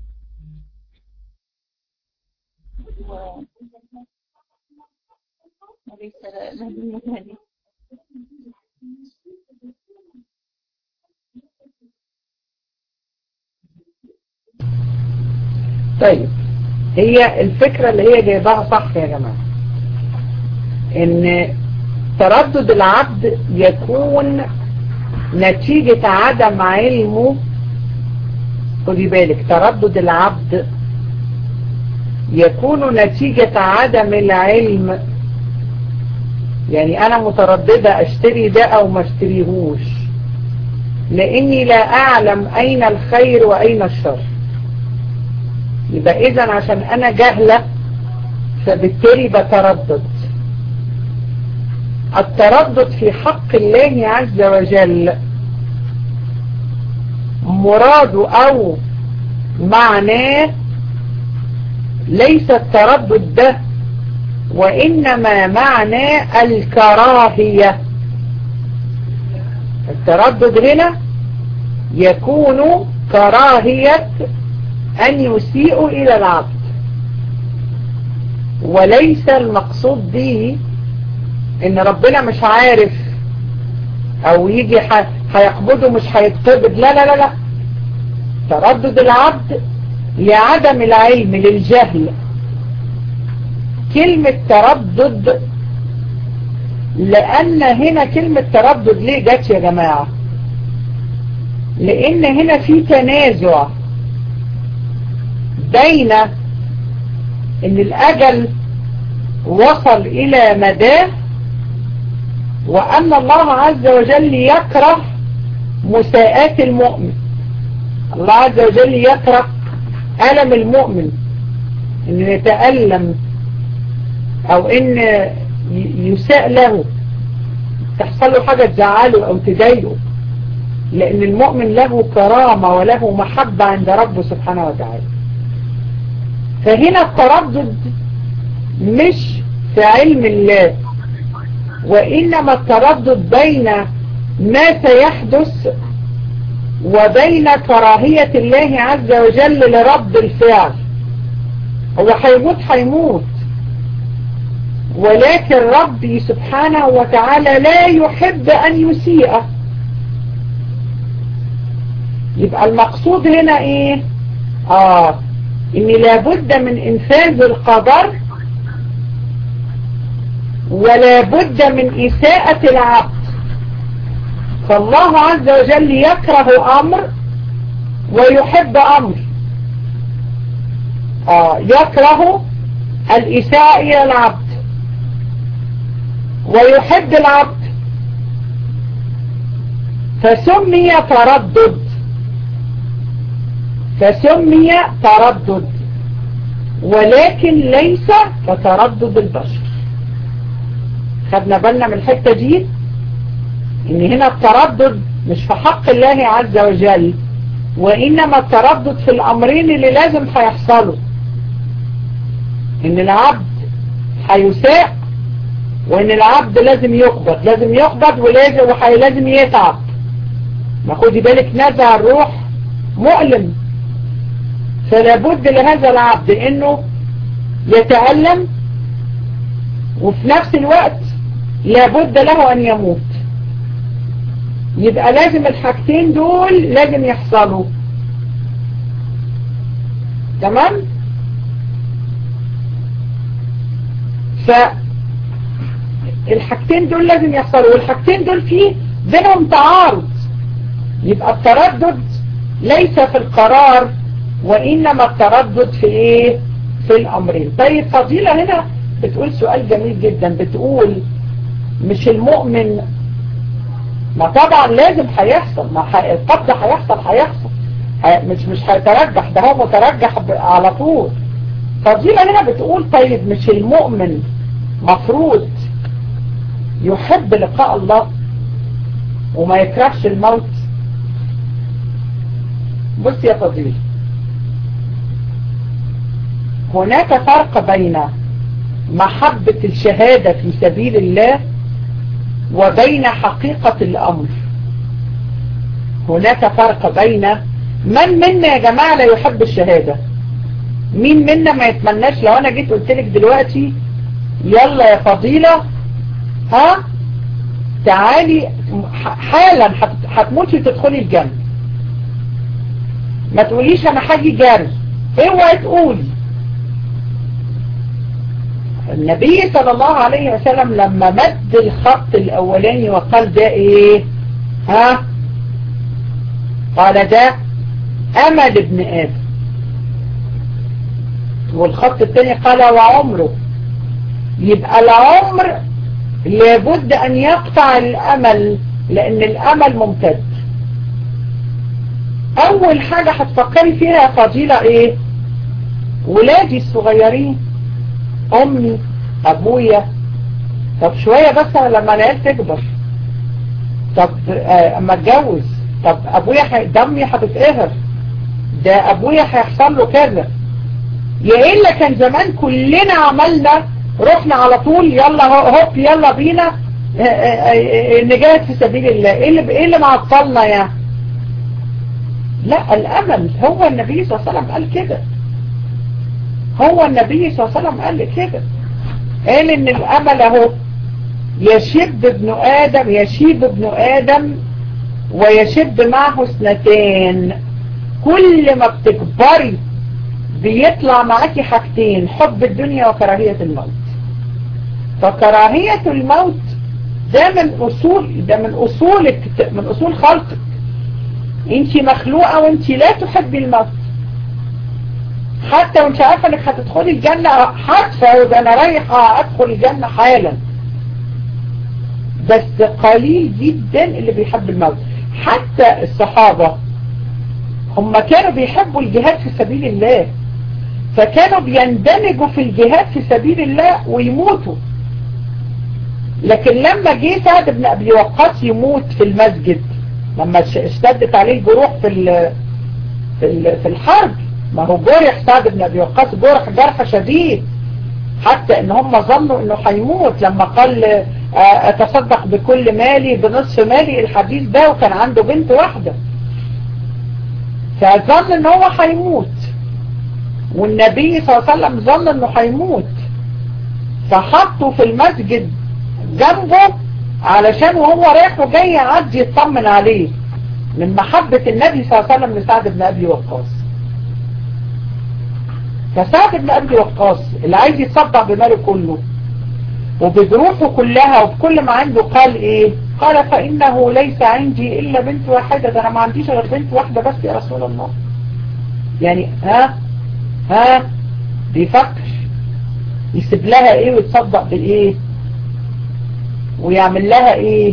و- وليس له هذه طيب هي الفكرة اللي هي جايباها صح يا جماعة ان تردد العبد يكون نتيجة عدم علمه خدي بالك تردد العبد يكون نتيجة عدم العلم يعني انا مترددة اشتري ده او ما اشتريهوش لاني لا اعلم اين الخير واين الشر يبقى اذا عشان انا جاهلة فبالتالي بتردد التردد في حق الله عز وجل مراده او معناه ليس التردد ده وانما معناه الكراهية التردد هنا يكون كراهية أن يسيء إلى العبد وليس المقصود به إن ربنا مش عارف أو يجي ح- هيقبضه مش هيتقبض لا لا لا لا تردد العبد لعدم العلم للجهل كلمة تردد لأن هنا كلمة تردد ليه جت يا جماعة لأن هنا في تنازع بين ان الاجل وصل الى مداه وان الله عز وجل يكره مساءات المؤمن الله عز وجل يكره ألم المؤمن انه يتألم او ان ي- يساء له تحصل له حاجة تزعله او تضايقه لان المؤمن له كرامة وله محبة عند ربه سبحانه وتعالى فهنا التردد مش في علم الله وإنما التردد بين ما سيحدث وبين كراهية الله عز وجل لرد الفعل هو هيموت هيموت ولكن ربي سبحانه وتعالى لا يحب أن يسيء يبقى المقصود هنا ايه اه ان لابد من انفاذ القدر ولا بد من إساءة العبد فالله عز وجل يكره أمر ويحب أمر آه يكره الإساءة إلى العبد ويحب العبد فسمي تردد فسمي تردد ولكن ليس كتردد البشر خدنا بالنا من الحتة دي ان هنا التردد مش في حق الله عز وجل وانما التردد في الامرين اللي لازم هيحصلوا ان العبد هيساء وان العبد لازم يقبض لازم يقبض ولازم لازم يتعب ما خدي بالك نزع الروح مؤلم فلا بد لهذا العبد انه يتألم وفي نفس الوقت لابد له ان يموت يبقى لازم الحاجتين دول لازم يحصلوا تمام فالحاجتين دول لازم يحصلوا والحاجتين دول فيه بينهم تعارض يبقى التردد ليس في القرار وإنما التردد في إيه في الأمرين طيب فضيلة هنا بتقول سؤال جميل جدا بتقول مش المؤمن ما طبعا لازم هيحصل ما ح... القبض هيحصل هيحصل ه... مش مش هيترجح ده هو مترجح ب... على طول فضيلة هنا بتقول طيب مش المؤمن مفروض يحب لقاء الله وما يكرهش الموت بص يا فضيل هناك فرق بين محبة الشهادة في سبيل الله وبين حقيقة الأمر هناك فرق بين من منا يا جماعة لا يحب الشهادة مين منا ما يتمناش لو أنا جيت قلت لك دلوقتي يلا يا فضيلة ها تعالي حالا هتموتي تدخلي الجنة ما تقوليش انا هاجي جري اوعي تقولي النبي صلى الله عليه وسلم لما مد الخط الاولاني وقال ده ايه ها قال ده امل ابن ادم والخط الثاني قال وعمره يبقى العمر لابد ان يقطع الامل لان الامل ممتد اول حاجة هتفكري فيها يا فضيلة ايه ولادي الصغيرين امي ابويا طب شوية بس لما العيال تكبر طب آه اما اتجوز طب ابويا ح... دمي هتتقهر ده ابويا هيحصل له كذا يا الا كان زمان كلنا عملنا رحنا على طول يلا هوب يلا بينا نجاهد في سبيل الله ايه اللي ايه اللي معطلنا يعني لا الامل هو النبي صلى الله عليه وسلم قال كده هو النبي صلى الله عليه وسلم قال كده قال ان الامل اهو يشب ابن ادم يشيب ابن ادم ويشب معه اثنتان كل ما بتكبري بيطلع معاكي حاجتين حب الدنيا وكراهية الموت فكراهية الموت ده من اصول ده من اصولك من اصول خلقك انت مخلوقة وانت لا تحبي الموت حتى وانت عارفة انك هتدخلي الجنة حتفة وده انا رايحة ادخل الجنة حالا بس قليل جدا اللي بيحب الموت حتى الصحابة هم كانوا بيحبوا الجهاد في سبيل الله فكانوا بيندمجوا في الجهاد في سبيل الله ويموتوا لكن لما جه سعد بن ابي وقاص يموت في المسجد لما اشتدت عليه الجروح في في في الحرب ما هو جرح سعد بن ابي وقاص جرح جرح شديد حتى ان هم ظنوا انه هيموت لما قال اتصدق بكل مالي بنصف مالي الحديث ده وكان عنده بنت واحدة فظن ان هو هيموت والنبي صلى الله عليه وسلم ظن انه هيموت فحطه في المسجد جنبه علشان وهو رايح وجاي يعدي يطمن عليه من محبة النبي صلى الله عليه وسلم لسعد بن ابي وقاص فسعد بن ابي وقاص اللي عايز يتصدق بماله كله وبجروحه كلها وبكل ما عنده قال ايه قال فانه ليس عندي الا بنت واحدة ده انا ما عنديش غير بنت واحدة بس يا رسول الله يعني ها ها بيفكر يسيب لها ايه ويتصدق بالايه ويعمل لها ايه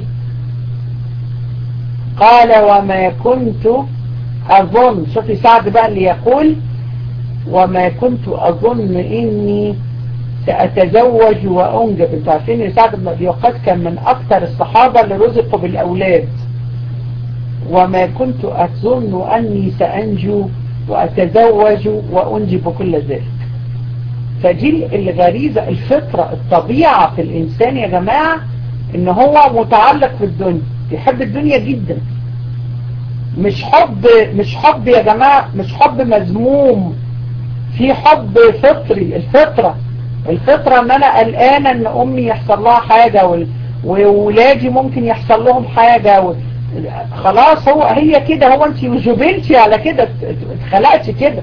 قال وما كنت اظن شوفي سعد بقى اللي يقول وما كنت اظن اني سأتزوج وأنجب انتوا عارفين ان سعد بن أبي وقاص كان من أكثر الصحابة اللي رزقوا بالأولاد وما كنت أظن أني سأنجو وأتزوج وأنجب كل ذلك فدي الغريزة الفطرة الطبيعة في الإنسان يا جماعة إن هو متعلق بالدنيا بيحب الدنيا جدا مش حب مش حب يا جماعة مش حب مذموم في حب فطري الفطرة الفطرة ان انا قلقانة ان امي يحصل لها حاجة وولادي ممكن يحصل لهم حاجة و... خلاص هو هي كده هو انت جبلتي على كده اتخلقتي كده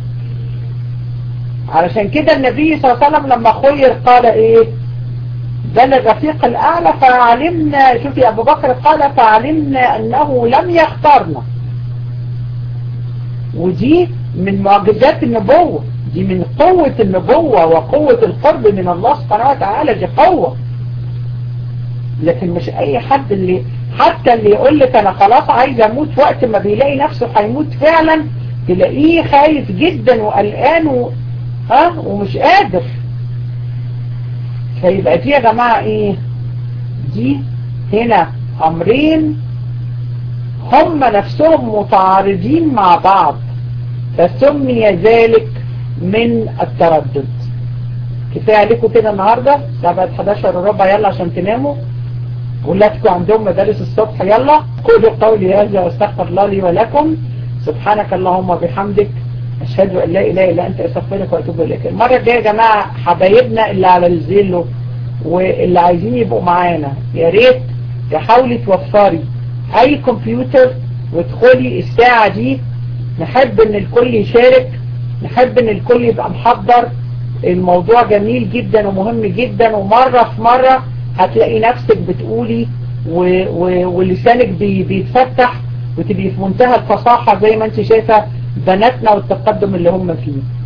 علشان كده النبي صلى الله عليه وسلم لما خير قال ايه بل الرفيق الاعلى فعلمنا شوفي ابو بكر قال فعلمنا انه لم يختارنا ودي من معجزات النبوة دي من قوة النبوة وقوة القرب من الله سبحانه وتعالى دي قوة لكن مش اي حد اللي حتى اللي يقول لك انا خلاص عايز اموت وقت ما بيلاقي نفسه هيموت فعلا تلاقيه خايف جدا وقلقان و... ها ومش قادر فيبقى دي يا جماعة ايه دي هنا امرين هم نفسهم متعارضين مع بعض فسمي ذلك من التردد كفاية عليكم كده النهاردة بعد 11 وربع يلا عشان تناموا ولادكم عندهم مدارس الصبح يلا قولوا قولي هذا واستغفر الله لي ولكم سبحانك اللهم وبحمدك أشهد أن لا إله إلا أنت أستغفرك وأتوب إليك المرة الجاية يا جماعة حبايبنا اللي على الزيلو واللي عايزين يبقوا معانا يا ريت تحاولي توفري أي كمبيوتر وادخلي الساعة دي نحب إن الكل يشارك نحب إن الكل يبقى محضر الموضوع جميل جدا ومهم جدا ومرة في مرة هتلاقي نفسك بتقولي و... و... ولسانك بي... بيتفتح وتبقي في منتهى الفصاحة زي ما انت شايفة بناتنا والتقدم اللي هم فيه